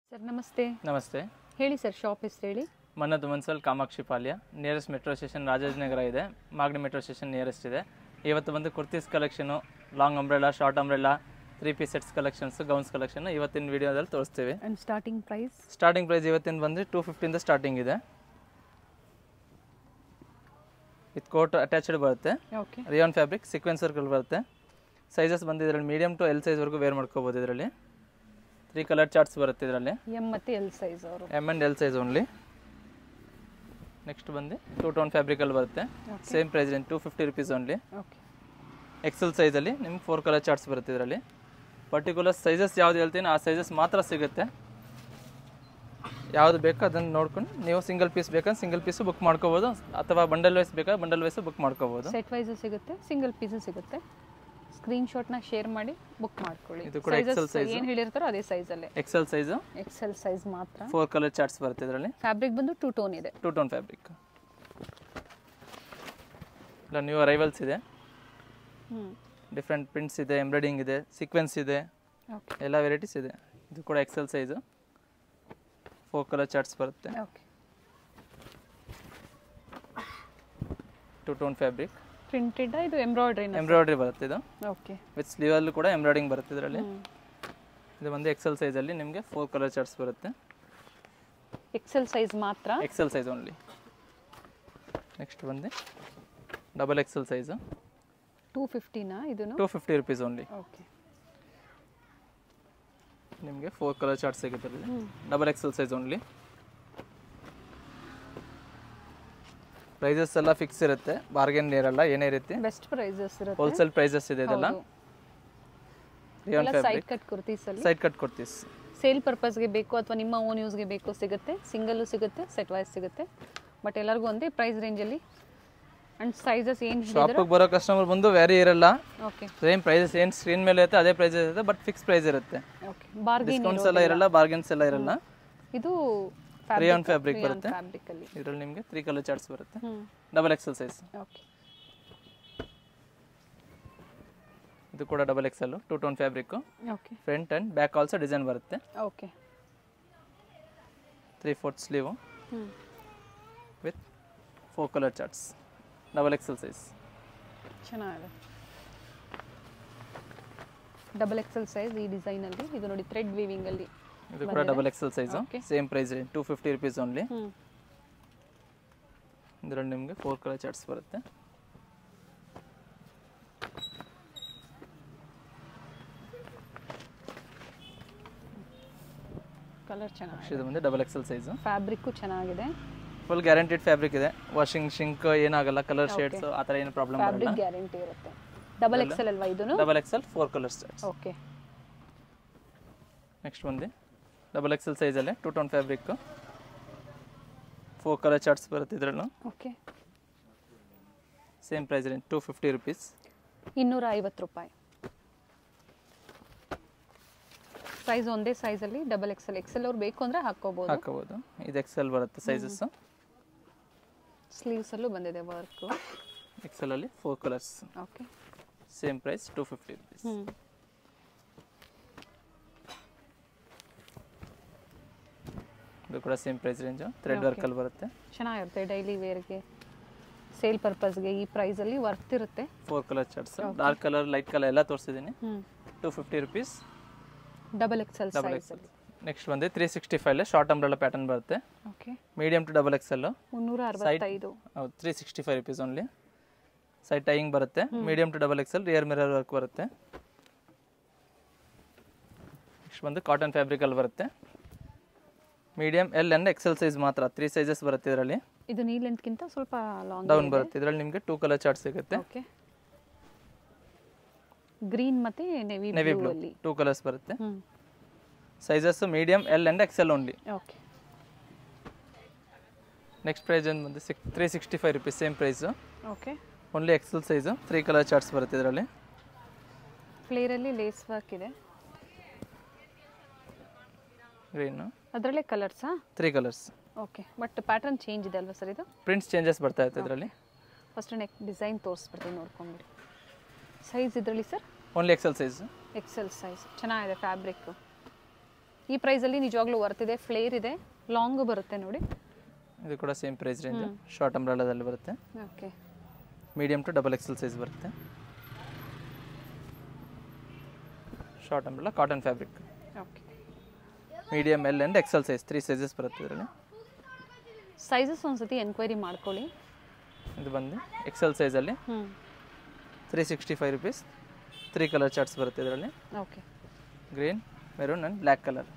Sir ನಮಸ್ತೆ ನಮಸ್ತೆ ಹೇಳಿ ಸರ್ ಶಾಪ್ ಹೆಸರು ಹೇಳಿ ಮನ್ನದು ಮನ್ಸಲ್ Kamakshi Palya nearest metro station Rajajinagar ಇದೆ ಮಾಗಡಿ ಮೆಟ್ರೋ ಸ್ಟೇಷನ್ ನಿಯರೆಸ್ಟ್ ಇದೆ ಇವತ್ತು ಬಂದು kurtis collection long umbrella short umbrella three piece sets collections gowns collection ಇವತ್ತಿನ ವಿಡಿಯೋದಲ್ಲಿ ತೋರಿಸ್ತೀವಿ and starting price starting price ಇವತ್ತಿನ ಬಂದು ಟೂ ಫಿಫ್ಟಿಯಿಂದ ಸ್ಟಾರ್ಟಿಂಗ್ ಇದೆ ವಿತ್ ಕೋಟ್ ಅಟ್ಯಾಚ್ಡ್ ಬರುತ್ತೆ ಓಕೆ ರಿಯಾನ್ ಫ್ಯಾಬ್ರಿಕ್ ಸೀಕ್ವೆನ್ಸ್ ವರ್ಕಲ್ಲಿ ಬರುತ್ತೆ ಸೈಜಸ್ ಬಂದು ಇದರಲ್ಲಿ ಮೀಡಿಯಮ್ ಟು ಎಲ್ ಸೈಜ್ವರೆಗೂ ವೇರ್ ಮಾಡ್ಕೋಬೋದು ಇದರಲ್ಲಿ ತ್ರೀ ಕಲರ್ ಚಾರ್ಟ್ಸ್ ಬರುತ್ತೆ ಇದರಲ್ಲಿ ಎಮ್ ಮತ್ತು ಎಲ್ ಸೈಜ್ ಅವರು M and L size only next ಬಂದು ಟೂ ಟೋನ್ ಫ್ಯಾಬ್ರಿಕಲ್ಲಿ ಬರುತ್ತೆ same price range two fifty rupees only okay XL ಸೈಜಲ್ಲಿ ನಿಮ್ಗೆ ಫೋರ್ ಕಲರ್ ಚಾರ್ಟ್ಸ್ ಬರುತ್ತೆ ಇದರಲ್ಲಿ ಪರ್ಟಿಕ್ಯುಲರ್ ಸೈಜಸ್ ಯಾವ್ದು ಹೇಳ್ತೀನಿ ಆ ಸೈಜಸ್ ಮಾತ್ರ ಸಿಗುತ್ತೆ ಯಾವುದು ಬೇಕೋ ಅದನ್ನು ನೋಡ್ಕೊಂಡು ನೀವು ಸಿಂಗಲ್ ಪೀಸ್ ಬೇಕಂದ್ರೆ ಸಿಂಗಲ್ ಪೀಸು ಬುಕ್ ಮಾಡ್ಕೋಬೋದು ಅಥವಾ ಬಂಡಲ್ ವೈಸ್ ಬೇಕಾದ್ರೆ ಬಂಡಲ್ ವೈಸು ಬುಕ್ ಮಾಡ್ಕೋಬೋದು ಸೆಟ್ ವೈಸು ಸಿಗುತ್ತೆ ಸಿಂಗಲ್ ಪೀಸು ಸಿಗುತ್ತೆ ಸ್ಕ್ರೀನ್ಶಾಟ್ನ ಶೇರ್ ಮಾಡಿ ಬುಕ್ ಮಾಡ್ಕೊಳ್ಳಿ ಇದು ಕೂಡ XL size. ಏನು ಹೇಳಿರ್ತಾರೋ ಅದೇ ಸೈಜಲ್ಲೇ ಎಕ್ಸೆಲ್ ಸೈಜು ಎಕ್ಸೆಲ್ ಸೈಜ್ ಮಾತ್ರ ಫೋರ್ ಕಲರ್ ಚಾರ್ಟ್ಸ್ ಬರುತ್ತೆ ಇದರಲ್ಲಿ ಫ್ಯಾಬ್ರಿಕ್ ಬಂದು ಟೂ ಟೋನ್ ಇದೆ ಟೂ ಟೋನ್ ಫ್ಯಾಬ್ರಿಕ್ ಇಲ್ಲ ನ್ಯೂ ಅರೈವಲ್ಸ್ ಇದೆ ಹ್ಞೂ ಡಿಫ್ರೆಂಟ್ ಪ್ರಿಂಟ್ಸ್ ಇದೆ ಎಂಬ್ರಾಯ್ಡಿಂಗ್ ಇದೆ ಸೀಕ್ವೆನ್ಸ್ ಇದೆ ಓಕೆ ಎಲ್ಲ ವೆರೈಟೀಸ್ ಇದೆ ಇದು ಕೂಡ XL size four colour charts ಬರುತ್ತೆ okay two tone fabric printed ಇದು ಎಂಬ್ರಾಯ್ಡ್ರಿ ಎಂಬ್ರಾಯ್ಡ್ರಿ ಬರುತ್ತೆ ಇದು ಓಕೆ ವಿತ್ ಸ್ಲೀವಲ್ಲೂ ಕೂಡ ಎಂಬ್ರಾಯ್ಡಿಂಗ್ ಬರುತ್ತೆ ಇದರಲ್ಲಿ ಇದು ಒಂದು ಎಕ್ಸೆಲ್ ಸೈಜಲ್ಲಿ ನಿಮಗೆ ಫೋರ್ ಕಲರ್ ಚಾರ್ಟ್ಸ್ ಬರುತ್ತೆ ಎಕ್ಸೆಲ್ ಸೈಜ್ ಮಾತ್ರ ಎಕ್ಸೆಲ್ ಸೈಜ್ ಓನ್ಲಿ ನೆಕ್ಸ್ಟ್ ಬಂದು ಡಬಲ್ ಎಕ್ಸೆಲ್ ಸೈಜು ಟೂ ಫಿಫ್ಟಿನಾ ಇದನ್ನು two fifty rupees only okay ನಿಮಗೆ ಫೋರ್ ಕಲರ್ ಚಾರ್ಟ್ ಸಿಗುತ್ತೆ ಇದರಲ್ಲಿ ಹ್ಞೂ double XL size only prices ಎಲ್ಲ ಫಿಕ್ಸ್ ಇರುತ್ತೆ ಬಾರ್ಗೇನ್ ಇರಲ್ಲ ಏನೇ ರೀತಿ ಬೆಸ್ಟ್ ಪ್ರೈಸಸ್ ಇರುತ್ತೆ ಹೋಲ್ಸೇಲ್ ಪ್ರೈಸಸ್ ಇದೆ ಇದೆಲ್ಲ ರಿಯಾನ್ ಎಲ್ಲ ಸೈಡ್ ಫ್ಯಾಬ್ರಿಕ್ ಕಟ್ ಕುರ್ತೀಸ್ ಅಲ್ಲಿ ಸೈಡ್ ಕಟ್ ಕೊಡ್ತೀವಿ ಸೇಲ್ ಪರ್ಪಸ್ಗೆ ಬೇಕು ಅಥವಾ ನಿಮ್ಮ ಓನ್ ಯೂಸ್ಗೆ ಬೇಕು ಸಿಗುತ್ತೆ ಸಿಂಗಲ್ಲು ಸಿಗುತ್ತೆ ಸೆಟ್ ವೈಸ್ ಸಿಗುತ್ತೆ ಬಟ್ ಎಲ್ಲರಿಗೂ ಒಂದೇ ಪ್ರೈಸ್ ರೇಂಜಲ್ಲಿ ಆ್ಯಂಡ್ ಸೈಜಸ್ ಏನು ಶಾಪಿಗೆ ಬರೋ ಕಸ್ಟಮರ್ ಬಂದು ವ್ಯಾರಿ ಇರಲ್ಲ ಓಕೆ ಸೇಮ್ ಪ್ರೈಸಸ್ ಏನು ಸ್ಕ್ರೀನ್ ಮೇಲೆ ಇರುತ್ತೆ ಅದೇ ಪ್ರೈಸಸ್ ಇರುತ್ತೆ ಬಟ್ ಫಿಕ್ಸ್ ಪ್ರೈಸ್ ಇರುತ್ತೆ ಓಕೆ ಬಾರ್ಗೇನ್ ಡಿಸ್ಕೌಂಟ್ಸ್ ಎಲ್ಲ ಇರಲ್ಲ ಬಾರ್ಗೇನ್ಸ್ ಎಲ್ಲ ಇರಲ್ಲ ಇದು ರಿಯಾನ್ ಫ್ಯಾಬ್ರಿಕ್ ಬರುತ್ತೆ ಫ್ಯಾಬ್ರಿಕಲ್ಲಿ ಇದರಲ್ಲಿ ನಿಮಗೆ ತ್ರೀ ಕಲರ್ ಚಾರ್ಟ್ಸ್ ಬರುತ್ತೆ ಹ್ಞೂ ಡಬಲ್ ಎಕ್ಸೆಲ್ ಸೈಜ್ ಓಕೆ ಇದು ಕೂಡ double XL two tone fabric okay front and back also design ಬರುತ್ತೆ ಓಕೆ ತ್ರೀ ಫೋರ್ತ್ ಸ್ಲೀವು ಹ್ಞೂ with four colour charts double XL size ಚೆನ್ನಾಗಿದೆ ಡಬಲ್ ಎಕ್ಸೆಲ್ ಸೈಜ್ ಈ ಡಿಸೈನಲ್ಲಿ ಇದು ನೋಡಿ ಥ್ರೆಡ್ ವೀವಿಂಗಲ್ಲಿ ಇದು ಕೂಡ double XL size Okay. Same price two fifty rupees only ಹ್ಞೂ ಇದರಲ್ಲಿ ನಿಮಗೆ ಫೋರ್ ಕಲರ್ ಚಾರ್ಟ್ಸ್ ಬರುತ್ತೆ ಕಲರ್ ಚೆನ್ನಾಗಿದೆ ಇದು ಬಂದು ಡಬಲ್ ಎಕ್ಸೆಲ್ ಸೈಜು ಫ್ಯಾಬ್ರಿಕ್ಕು ಚೆನ್ನಾಗಿದೆ ಫುಲ್ ಗ್ಯಾರಂಟಿಡ್ ಫ್ಯಾಬ್ರಿಕ್ ಇದೆ ವಾಷಿಂಗ್ ಶಿಂಕ್ ಏನಾಗಲ್ಲ ಕಲರ್ ಶೇಡ್ಸ್ ಆ ಥರ ಏನು ಪ್ರಾಬ್ಲಮ್ ಬರಲ್ಲ ಫ್ಯಾಬ್ರಿಕ್ ಗ್ಯಾರಂಟಿ ಇರುತ್ತೆ ಡಬಲ್ ಎಕ್ಸೆಲ್ ಅಲ್ವಾ ಇದನ್ನು double XL four colour charts okay next ಬಂದು ಡಬಲ್ ಎಕ್ಸೆಲ್ ಸೈಜಲ್ಲೇ two tone fabric four colour charts ಬರುತ್ತೆ ಇದರಲ್ಲೂ okay same price range two fifty rupees ಇನ್ನೂರ ಐವತ್ತು ರೂಪಾಯಿ ಸೈಜ್ ಒಂದೇ ಸೈಜಲ್ಲಿ ಡಬಲ್ ಎಕ್ಸೆಲ್ ಎಕ್ಸೆಲ್ ಅವ್ರು ಬೇಕು ಅಂದರೆ ಹಾಕ್ಕೋಬೋದು ಹಾಕೋಬೋದು ಇದು ಎಕ್ಸೆಲ್ ಬರುತ್ತೆ ಸೈಜಸ್ ಸ್ಲೀವ್ಸಲ್ಲೂ ಬಂದಿದೆ ವರ್ಕು ಎಕ್ಸೆಲಲ್ಲಿ four colours okay same price two fifty rupees ಹ್ಞೂ ಇದು ಕೂಡ ಸೇಮ್ ಪ್ರೈಸ್ ರೇಂಜು ಥ್ರೆಡ್ ವರ್ಕಲ್ಲಿ ಬರುತ್ತೆ ಚೆನ್ನಾಗಿರುತ್ತೆ ಡೈಲಿ ವೇರ್ಗೆ ಸೇಲ್ ಪರ್ಪಸ್ಗೆ ಈ ಪ್ರೈಸಲ್ಲಿ ವರ್ತ್ ಇರುತ್ತೆ four colour charts dark colour light colour ಎಲ್ಲ ತೋರಿಸಿದ್ದೀನಿ ಹ್ಞೂ two fifty rupees double XL double size XL next ಬಂದು three sixty five short umbrella pattern ಬರುತ್ತೆ okay medium to double XL ಮುನ್ನೂರ ಅರವತ್ತೈದು ಹೌದು three sixty five rupees only side tying ಬರುತ್ತೆ medium to double XL rear mirror work ಬರುತ್ತೆ next ಬಂದು cotton ಫ್ಯಾಬ್ರಿಕಲ್ಲಿ ಬರುತ್ತೆ medium L and XL size ಮಾತ್ರ ತ್ರೀ ಸೈಜಸ್ ಬರುತ್ತೆ ಇದರಲ್ಲಿ ಇದು ನೀ ಲೆಂತ್ಗಿಂತ ಸ್ವಲ್ಪ ಲಾಂಗ್ ಡೌನ್ ಬರುತ್ತೆ ಇದರಲ್ಲಿ ನಿಮಗೆ ಟೂ ಕಲರ್ ಚಾರ್ಟ್ ಸಿಗುತ್ತೆ ಓಕೆ ಗ್ರೀನ್ ಮತ್ತೆ ನೆವಿ ನೆವಿ ಬ್ಲೂ ಬ್ಲೂ ಅಲ್ಲಿ ಟೂ ಕಲರ್ಸ್ ಬರುತ್ತೆ ಹ್ಞೂ sizes medium L and XL only okay next price ಏನು ಬಂದು ಸಿಕ್ three sixty five rupees same price okay only XL size three colour charts ಬರುತ್ತೆ ಇದರಲ್ಲಿ ಫ್ಲೇರಲ್ಲಿ ಲೇಸ್ ವರ್ಕ್ ಇದೆ ಗ್ರೀನು ಅದರಲ್ಲೇ ಕಲರ್ಸಾ three colours okay but pattern change ಇದೆ ಅಲ್ವಾ ಸರ್ ಇದು ಪ್ರಿಂಟ್ಸ್ ಚೇಂಜಸ್ ಬರ್ತಾ ಇರುತ್ತೆ ಇದರಲ್ಲಿ ಫಸ್ಟ್ ನೆಕ್ ಡಿಸೈನ್ ತೋರಿಸ್ಬಿಡ್ತೀನಿ ನೋಡ್ಕೊಂಬಿಡಿ ಸೈಜ್ ಇದರಲ್ಲಿ sir only XL size XL size ಚೆನ್ನಾಗಿದೆ ಫ್ಯಾಬ್ರಿಕ್ಕು ಈ ಪ್ರೈಸಲ್ಲಿ ನಿಜವಾಗ್ಲೂ ವರ್ತ್ ಇದೆ ಫ್ಲೇರ್ ಇದೆ ಲಾಂಗ್ ಬರುತ್ತೆ ನೋಡಿ ಇದು ಕೂಡ ಸೇಮ್ ಪ್ರೈಸ್ ರೇಂಜ್ ಶಾರ್ಟ್ ಅಂಬ್ರೆಲಾದಲ್ಲಿ ಬರುತ್ತೆ okay medium to double XL size ಬರುತ್ತೆ short umbrella cotton fabric okay medium L and XL size three sizes ಬರುತ್ತೆ ಇದರಲ್ಲಿ ಸೈಜಸ್ ಒಂದ್ಸತಿ ಎನ್ಕ್ವೈರಿ ಮಾಡ್ಕೊಳ್ಳಿ ಇದು ಬಂದು ಎಕ್ಸೆಲ್ ಸೈಜಲ್ಲಿ ಹ್ಞೂ three sixty five rupees three colour charts ಬರುತ್ತೆ ಇದರಲ್ಲಿ okay green maroon and black colour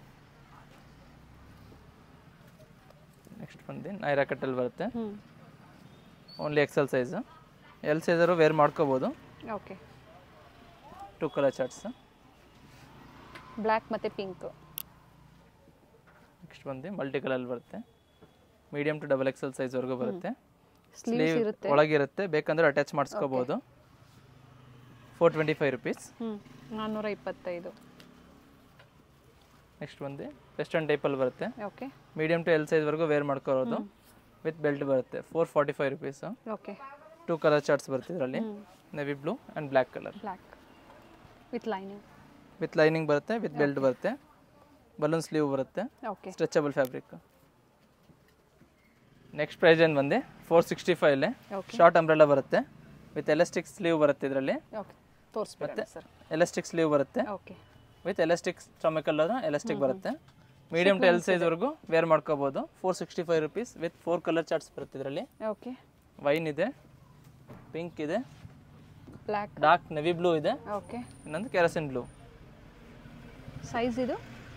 next ಬಂದು ನೈರಾ ಕಟ್ಟಲ್ಲಿ ಬರುತ್ತೆ ಹ್ಞೂ ಓನ್ಲಿ ಎಕ್ಸೆಲ್ ಸೈಜು ಎಲ್ ಸೈಜರು ವೇರ್ ಮಾಡ್ಕೋಬೋದು okay two colour charts black ಮತ್ತು ಪಿಂಕ್ ನೆಕ್ಸ್ಟ್ ಬಂದು ಮಲ್ಟಿ ಕಲರ್ ಬರುತ್ತೆ ಮೀಡಿಯಮ್ ಟು ಡಬಲ್ ಎಕ್ಸೆಲ್ ಸೈಜ್ವರೆಗೂ ಬರುತ್ತೆ ಸ್ಲೀವ್ಸ್ ಸ್ಲೀವ್ ಇರುತ್ತೆ ಒಳಗಿರುತ್ತೆ ಬೇಕಂದ್ರೆ ಅಟ್ಯಾಚ್ ಮಾಡಿಸ್ಕೋಬೋದು ಫೋರ್ ಟ್ವೆಂಟಿ ಫೈವ್ ರುಪೀಸ್ ಹ್ಞೂ ನಾನ್ನೂರ ಇಪ್ಪತ್ತೈದು ನೆಕ್ಸ್ಟ್ ಬಂದು ವೆಸ್ಟರ್ನ್ ಟೈಪಲ್ಲಿ ಬರುತ್ತೆ ಓಕೆ ಮೀಡಿಯಮ್ ಟು ಎಲ್ ಸೈಜ್ವರೆಗೂ ವೇರ್ ಮಾಡ್ಕೊಳ್ಳೋದು ವಿತ್ ಬೆಲ್ಟ್ ಬರುತ್ತೆ four forty five rupees okay two colour charts ಬರುತ್ತೆ ಇದರಲ್ಲಿ navy blue and black colour black with lining with lining ಬರುತ್ತೆ ವಿತ್ ಬೆಲ್ಟ್ ಬರುತ್ತೆ ಬಲೂನ್ ಸ್ಲೀವ್ ಬರುತ್ತೆ okay stretchable fabric next price ಏನು ಬಂದು ಫೋರ್ ಸಿಕ್ಸ್ಟಿ ಫೈವ್ಲೆ okay short umbrella ಬರುತ್ತೆ with elastic sleeve ಬರುತ್ತೆ ಇದರಲ್ಲಿ ಓಕೆ ತೋರಿಸ್ಬೇಕು ಸರ್ ಎಲಾಸ್ಟಿಕ್ ಸ್ಲೀವ್ ಬರುತ್ತೆ ಓಕೆ ವಿತ್ ಎಲಾಸ್ಟಿಕ್ ಸ್ಟಮಕ್ ಅಲ್ಲ ಎಲಾಸ್ಟಿಕ್ ಬರುತ್ತೆ ಮೀಡಿಯಮ್ ಟು ಎಲ್ ಸೈಜ್ವರೆಗೂ ವೇರ್ ಮಾಡ್ಕೋಬೋದು four sixty five rupees with four colour charts ಬರುತ್ತೆ ಇದರಲ್ಲಿ ಓಕೆ ವೈನ್ ಇದೆ ಪಿಂಕ್ ಇದೆ ಬ್ಲ್ಯಾಕ್ ಡಾರ್ಕ್ ನೆವಿ ಬ್ಲೂ ಇದೆ ಓಕೆ ಇನ್ನೊಂದು ಕೆರಸಿನ್ ಬ್ಲೂ ಸೈಜ್ ಇದು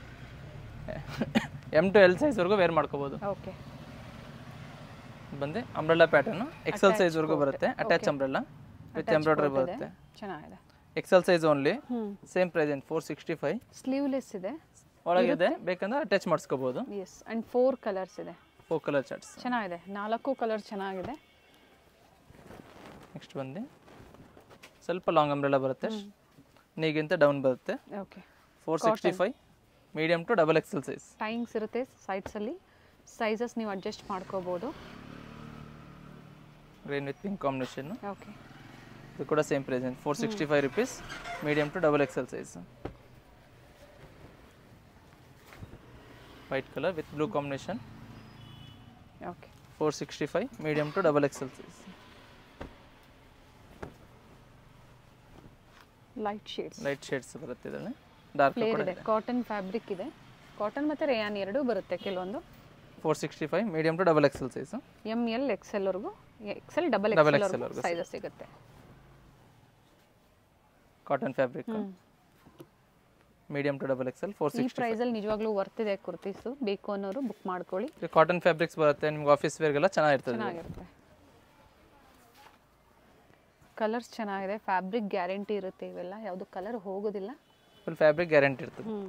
ಎಮ್ ಟು ಎಲ್ ಸೈಜ್ವರೆಗೂ ವೇರ್ ಮಾಡ್ಕೋಬೋದು ಓಕೆ ಬಂದು ಅಂಬ್ರೆಲ್ಲಾ ಪ್ಯಾಟರ್ನು ಎಕ್ಸೆಲ್ ಸೈಜ್ವರೆಗೂ ಬರುತ್ತೆ ಅಟ್ಯಾಚ್ ಅಂಬ್ರೆಲ್ಲಾ ವಿತ್ ಎಂಬ್ರಾಯ್ಡ್ರಿ ಬರುತ್ತೆ ಚೆನ್ನಾಗಿದೆ ಎಕ್ಸೆಲ್ ಸೈಜ್ ಓನ್ಲಿ ಹ್ಞೂ ಸೇಮ್ ಪ್ರೈಸ್ ಏನು ಫೋರ್ ಸಿಕ್ಸ್ಟಿ ಫೈವ್ ಸ್ಲೀವ್ಲೆಸ್ ಇದೆ ಒಳಗಿದೆ ಬೇಕಂದ್ರೆ ಅಟ್ಯಾಚ್ ಮಾಡಿಸ್ಕೋಬೋದು ಎಸ್ ಆ್ಯಂಡ್ ಫೋರ್ ಕಲರ್ಸ್ ಇದೆ ಫೋರ್ ಕಲರ್ ಚಾರ್ಟ್ಸ್ ಚೆನ್ನಾಗಿದೆ ನಾಲ್ಕು ಕಲರ್ ಚೆನ್ನಾಗಿದೆ ನೆಕ್ಸ್ಟ್ ಬಂದು ಸ್ವಲ್ಪ ಲಾಂಗ್ ಅಂಬ್ರೆಲ್ಲ ಬರುತ್ತೆ ನೀಗಿಂತ ಡೌನ್ ಬರುತ್ತೆ okay four sixty five medium to double XL size times ಇರುತ್ತೆ ಸೈಡ್ಸಲ್ಲಿ ಸೈಜಸ್ ನೀವು ಅಡ್ಜಸ್ಟ್ ಮಾಡ್ಕೋಬೋದು green with pink combination okay ಇದು ಕೂಡ same price four sixty five rupees medium to double XL size white colour with blue combination okay four sixty five medium to double XL size light shades light shades ಬರುತ್ತೆ ಇದರಲ್ಲಿ dark flare ಕೂಡ ಇದೆ cotton fabric ಇದೆ cotton ಮತ್ತು rayon ಎರಡೂ ಬರುತ್ತೆ ಕೆಲವೊಂದು four sixty five medium to double XL size M L ಎಕ್ಸೆಲ್ವರೆಗೂ ಎಕ್ಸೆಲ್ ಡಬಲ್ Double XL ಎಕ್ಸೆಲ್ವರೆಗೂ ವರ್ಗೂ ಸೈಜಸ್ ಸಿಗುತ್ತೆ cotton fabric medium to double XL four ಈ ಸಿಕ್ಸ್ಟಿ ಪ್ರೈಸಲ್ಲಿ ನಿಜವಾಗ್ಲೂ ವರ್ತ್ ಇದೆ ಕುರ್ತೀಸು ಬೇಕು ಅನ್ನೋರು ಬುಕ್ ಮಾಡ್ಕೊಳ್ಳಿ ಕಾಟನ್ ಫ್ಯಾಬ್ರಿಕ್ಸ್ ಬರುತ್ತೆ ನಿಮ್ಗೆ ಆಫೀಸ್ ವೇರ್ಗೆಲ್ಲ ಚೆನ್ನಾಗಿರ್ತದೆ ಇದು. ಚೆನ್ನಾಗಿರುತ್ತೆ ಕಲರ್ಸ್ ಚೆನ್ನಾಗಿದೆ ಫ್ಯಾಬ್ರಿಕ್ ಗ್ಯಾರಂಟಿ ಇರುತ್ತೆ ಇವೆಲ್ಲ ಯಾವುದು ಕಲರ್ ಹೋಗೋದಿಲ್ಲ ಫುಲ್ ಫ್ಯಾಬ್ರಿಕ್ ಗ್ಯಾರಂಟಿ ಇರ್ತದೆ ಹ್ಞೂ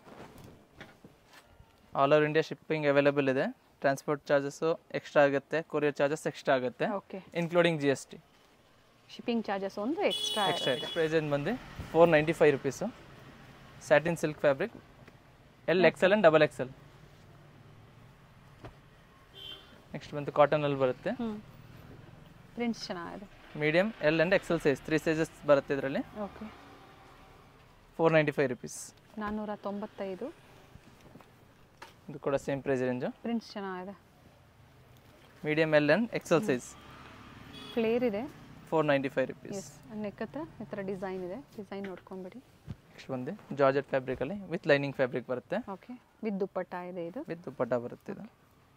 all over India shipping available ಇದೆ ಟ್ರಾನ್ಸ್ಪೋರ್ಟ್ ಚಾರ್ಜಸ್ಸು ಎಕ್ಸ್ಟ್ರಾ ಆಗುತ್ತೆ ಕೊರಿಯರ್ ಚಾರ್ಜಸ್ ಎಕ್ಸ್ಟ್ರಾ ಆಗುತ್ತೆ okay including G S T shipping charges ಒಂದು ಎಕ್ಸ್ಟ್ರಾ ಎಕ್ಸ್ಟ್ರಾ ಪ್ರೈಸ್ ಏನು ಬಂದು four ninety five rupees satin silk fabric L XL and double XL next ಬಂದು ಕಾಟನಲ್ಲಿ ಬರುತ್ತೆ ಹ್ಞೂ ಪ್ರಿಂಟ್ಸ್ ಚೆನ್ನಾಗಿದೆ medium L and XL size three sizes ಬರುತ್ತೆ ಇದರಲ್ಲಿ okay four ninety five rupees ನಾನ್ನೂರ ತೊಂಬತ್ತೈದು ಇದು ಕೂಡ ಸೇಮ್ ಪ್ರೈಸ್ ರೇಂಜು ಪ್ರಿಂಟ್ಸ್ ಚೆನ್ನಾಗಿದೆ medium L and XL size flare ಇದೆ four ninety five rupees yes neck ಹತ್ರ ಈ ಥರ ಡಿಸೈನ್ ಇದೆ ಡಿಸೈನ್ ನೋಡ್ಕೊಂಬಿಡಿ ನೆಕ್ಸ್ಟ್ ಬಂದು ಜಾರ್ಜೆಟ್ ಫ್ಯಾಬ್ರಿಕಲ್ಲಿ ವಿತ್ ಲೈನಿಂಗ್ ಫ್ಯಾಬ್ರಿಕ್ ಬರುತ್ತೆ ಓಕೆ ವಿತ್ ದುಪ್ಪಟ್ಟ ಇದೆ ಇದು ವಿತ್ ದುಪ್ಪಟ್ಟ ಬರುತ್ತೆ ಇದು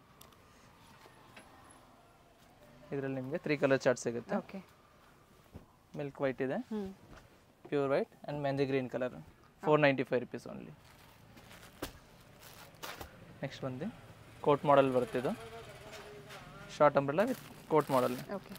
ಇದರಲ್ಲಿ ನಿಮಗೆ ತ್ರೀ ಕಲರ್ ಚಾರ್ಟ್ ಸಿಗುತ್ತೆ ಓಕೆ ಮಿಲ್ಕ್ ವೈಟ್ ಇದೆ ಹ್ಞೂ pure white and mehndi green colour four ninety five rupees only next ಬಂದು ಕೋಟ್ ಮಾಡಲ್ ಬರುತ್ತೆ ಇದು short umbrella with coat model okay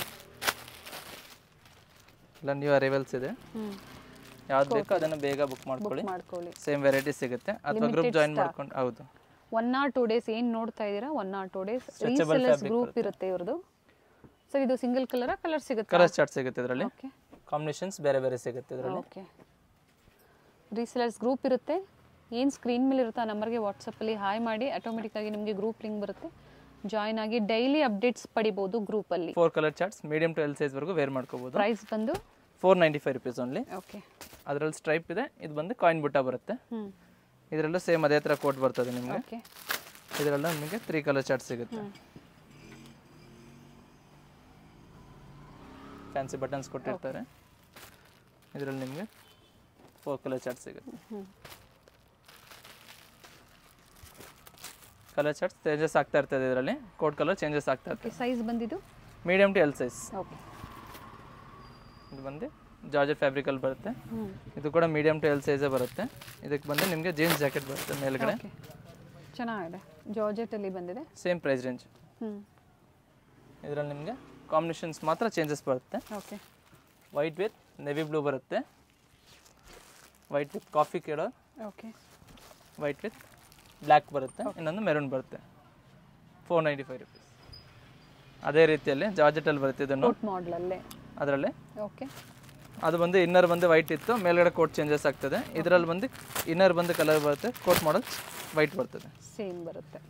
ಎಲ್ಲ ನ್ಯೂ ಅರೈವಲ್ಸ್ ಇದೆ ಹ್ಞೂ ಯಾವ್ದು ಬೇಕೋ ಅದನ್ನು ಬೇಗ ಬುಕ್ ಮಾಡ್ಕೊಳ್ಳಿ ಬುಕ್ ಮಾಡ್ಕೊಳ್ಳಿ ಸೇಮ್ ವೆರೈಟೀಸ್ ಸಿಗುತ್ತೆ ಅಥವಾ ಗ್ರೂಪ್ ಜಾಯಿನ್ ಮಾಡ್ಕೊಂಡು ಹೌದು ಒನ್ ಆರ್ ಟೂ ಡೇಸ್ ಏನು ನೋಡ್ತಾ ಇದ್ದೀರಾ one or two days Stretchable resellers fabric group ಇರುತ್ತೆ ಇವ್ರದ್ದು ಸರ್ ಇದು ಸಿಂಗಲ್ ಕಲರಾ ಕಲರ್ ಸಿಗುತ್ತೆ ಕಲರ್ ಚಾರ್ಟ್ ಸಿಗುತ್ತೆ ಇದರಲ್ಲಿ ಓಕೆ ಕಾಂಬಿನೇಷನ್ಸ್ ಬೇರೆ ಬೇರೆ ಸಿಗುತ್ತೆ ಇದರಲ್ಲಿ ಓಕೆ ರೀಸೆಲರ್ಸ್ ಗ್ರೂಪ್ ಇರುತ್ತೆ ಏನು ಸ್ಕ್ರೀನ್ ಮೇಲೆ ಇರುತ್ತೆ ಆ ನಂಬರ್ಗೆ ವಾಟ್ಸಪ್ಪಲ್ಲಿ ಹಾಯ್ ಮಾಡಿ ಆಟೋಮೆಟಿಕ್ಕಾಗಿ ನಿಮಗೆ ಗ್ರೂಪ್ ಲಿಂಕ್ ಬರುತ್ತೆ ಜಾಯ್ನ್ ಆಗಿ ಡೈಲಿ ಅಪ್ಡೇಟ್ಸ್ ಪಡಿಬೋದು ಗ್ರೂಪಲ್ಲಿ four colour charts medium to L ಸೈಜ್ವರೆಗೂ ವೇರ್ ಮಾಡ್ಕೋಬೋದು ಪ್ರೈಸ್ ಬಂದು four ninety five rupees only okay ಅದರಲ್ಲಿ ಸ್ಟ್ರೈಪ್ ಇದೆ ಇದು ಬಂದು ಕಾಯಿನ್ ಬುಟ್ಟ ಬರುತ್ತೆ ಹ್ಞೂ ಇದರಲ್ಲೂ ಸೇಮ್ ಅದೇ ಥರ ಕೋಟ್ ಬರ್ತದೆ ನಿಮಗೆ ಓಕೆ ಇದರಲ್ಲೂ ನಿಮಗೆ ತ್ರೀ ಕಲರ್ ಚಾರ್ಟ್ ಸಿಗುತ್ತೆ ಫ್ಯಾನ್ಸಿ ಬಟನ್ಸ್ ಕೊಟ್ಟಿರ್ತಾರೆ ಇದರಲ್ಲಿ ನಿಮಗೆ ಫೋರ್ ಕಲರ್ ಚಾರ್ಟ್ ಸಿಗುತ್ತೆ ಹ್ಞೂ ಕಲರ್ ಚಾರ್ಟ್ಸ್ ಚೇಂಜಸ್ ಆಗ್ತಾ ಇರ್ತದೆ ಇದರಲ್ಲಿ ಕೋಟ್ ಕಲರ್ ಚೇಂಜಸ್ ಆಗ್ತಾ ಇರ್ತದೆ ಓಕೆ ಸೈಜ್ ಬಂದಿದ್ದು medium to L size okay ಇದು ಬಂದು ಜಾರ್ಜೆಟ್ ಫ್ಯಾಬ್ರಿಕಲ್ಲಿ ಬರುತ್ತೆ ಹ್ಞೂ ಇದು ಕೂಡ ಮೀಡಿಯಮ್ ಟು ಎಲ್ ಸೈಜೇ ಬರುತ್ತೆ ಇದಕ್ಕೆ ಬಂದು ನಿಮಗೆ ಜೀನ್ಸ್ ಜಾಕೆಟ್ ಬರುತ್ತೆ ಮೇಲ್ಗಡೆ ಓಕೆ ಚೆನ್ನಾಗಿದೆ ಜಾರ್ಜೆಟಲ್ಲಿ ಬಂದಿದೆ ಸೇಮ್ ಪ್ರೈಸ್ ರೇಂಜ್ ಹ್ಞೂ ಇದರಲ್ಲಿ ನಿಮಗೆ ಕಾಂಬಿನೇಷನ್ಸ್ ಮಾತ್ರ ಚೇಂಜಸ್ ಬರುತ್ತೆ okay white with navy blue ಬರುತ್ತೆ ವೈಟ್ ವಿತ್ ಕಾಫಿ ಕೇಳೋ ಓಕೆ ವೈಟ್ ವಿತ್ ಬ್ಲ್ಯಾಕ್ ಬರುತ್ತೆ ಇನ್ನೊಂದು ಮೆರೂನ್ ಬರುತ್ತೆ ಫೋರ್ ನೈಂಟಿ ಫೈವ್ ರುಪೀಸ್ ಅದೇ ರೀತಿಯಲ್ಲಿ ಜಾರ್ಜೆಟಲ್ಲಿ ಬರುತ್ತೆ ಇದನ್ನು ಕೋಟ್ ಮಾಡಲಲ್ಲೇ ಅದರಲ್ಲಿ ಓಕೆ ಅದು ಬಂದು ಇನ್ನರ್ ಬಂದು ವೈಟ್ ಇತ್ತು ಮೇಲ್ಗಡೆ ಕೋಟ್ ಚೇಂಜಸ್ ಆಗ್ತದೆ ಇದರಲ್ಲಿ ಬಂದು ಇನ್ನರ್ ಬಂದು ಕಲರ್ ಬರುತ್ತೆ ಕೋಟ್ ಮಾಡಲ್ ವೈಟ್ ಬರ್ತದೆ ಸೇಮ್ ಬರುತ್ತೆ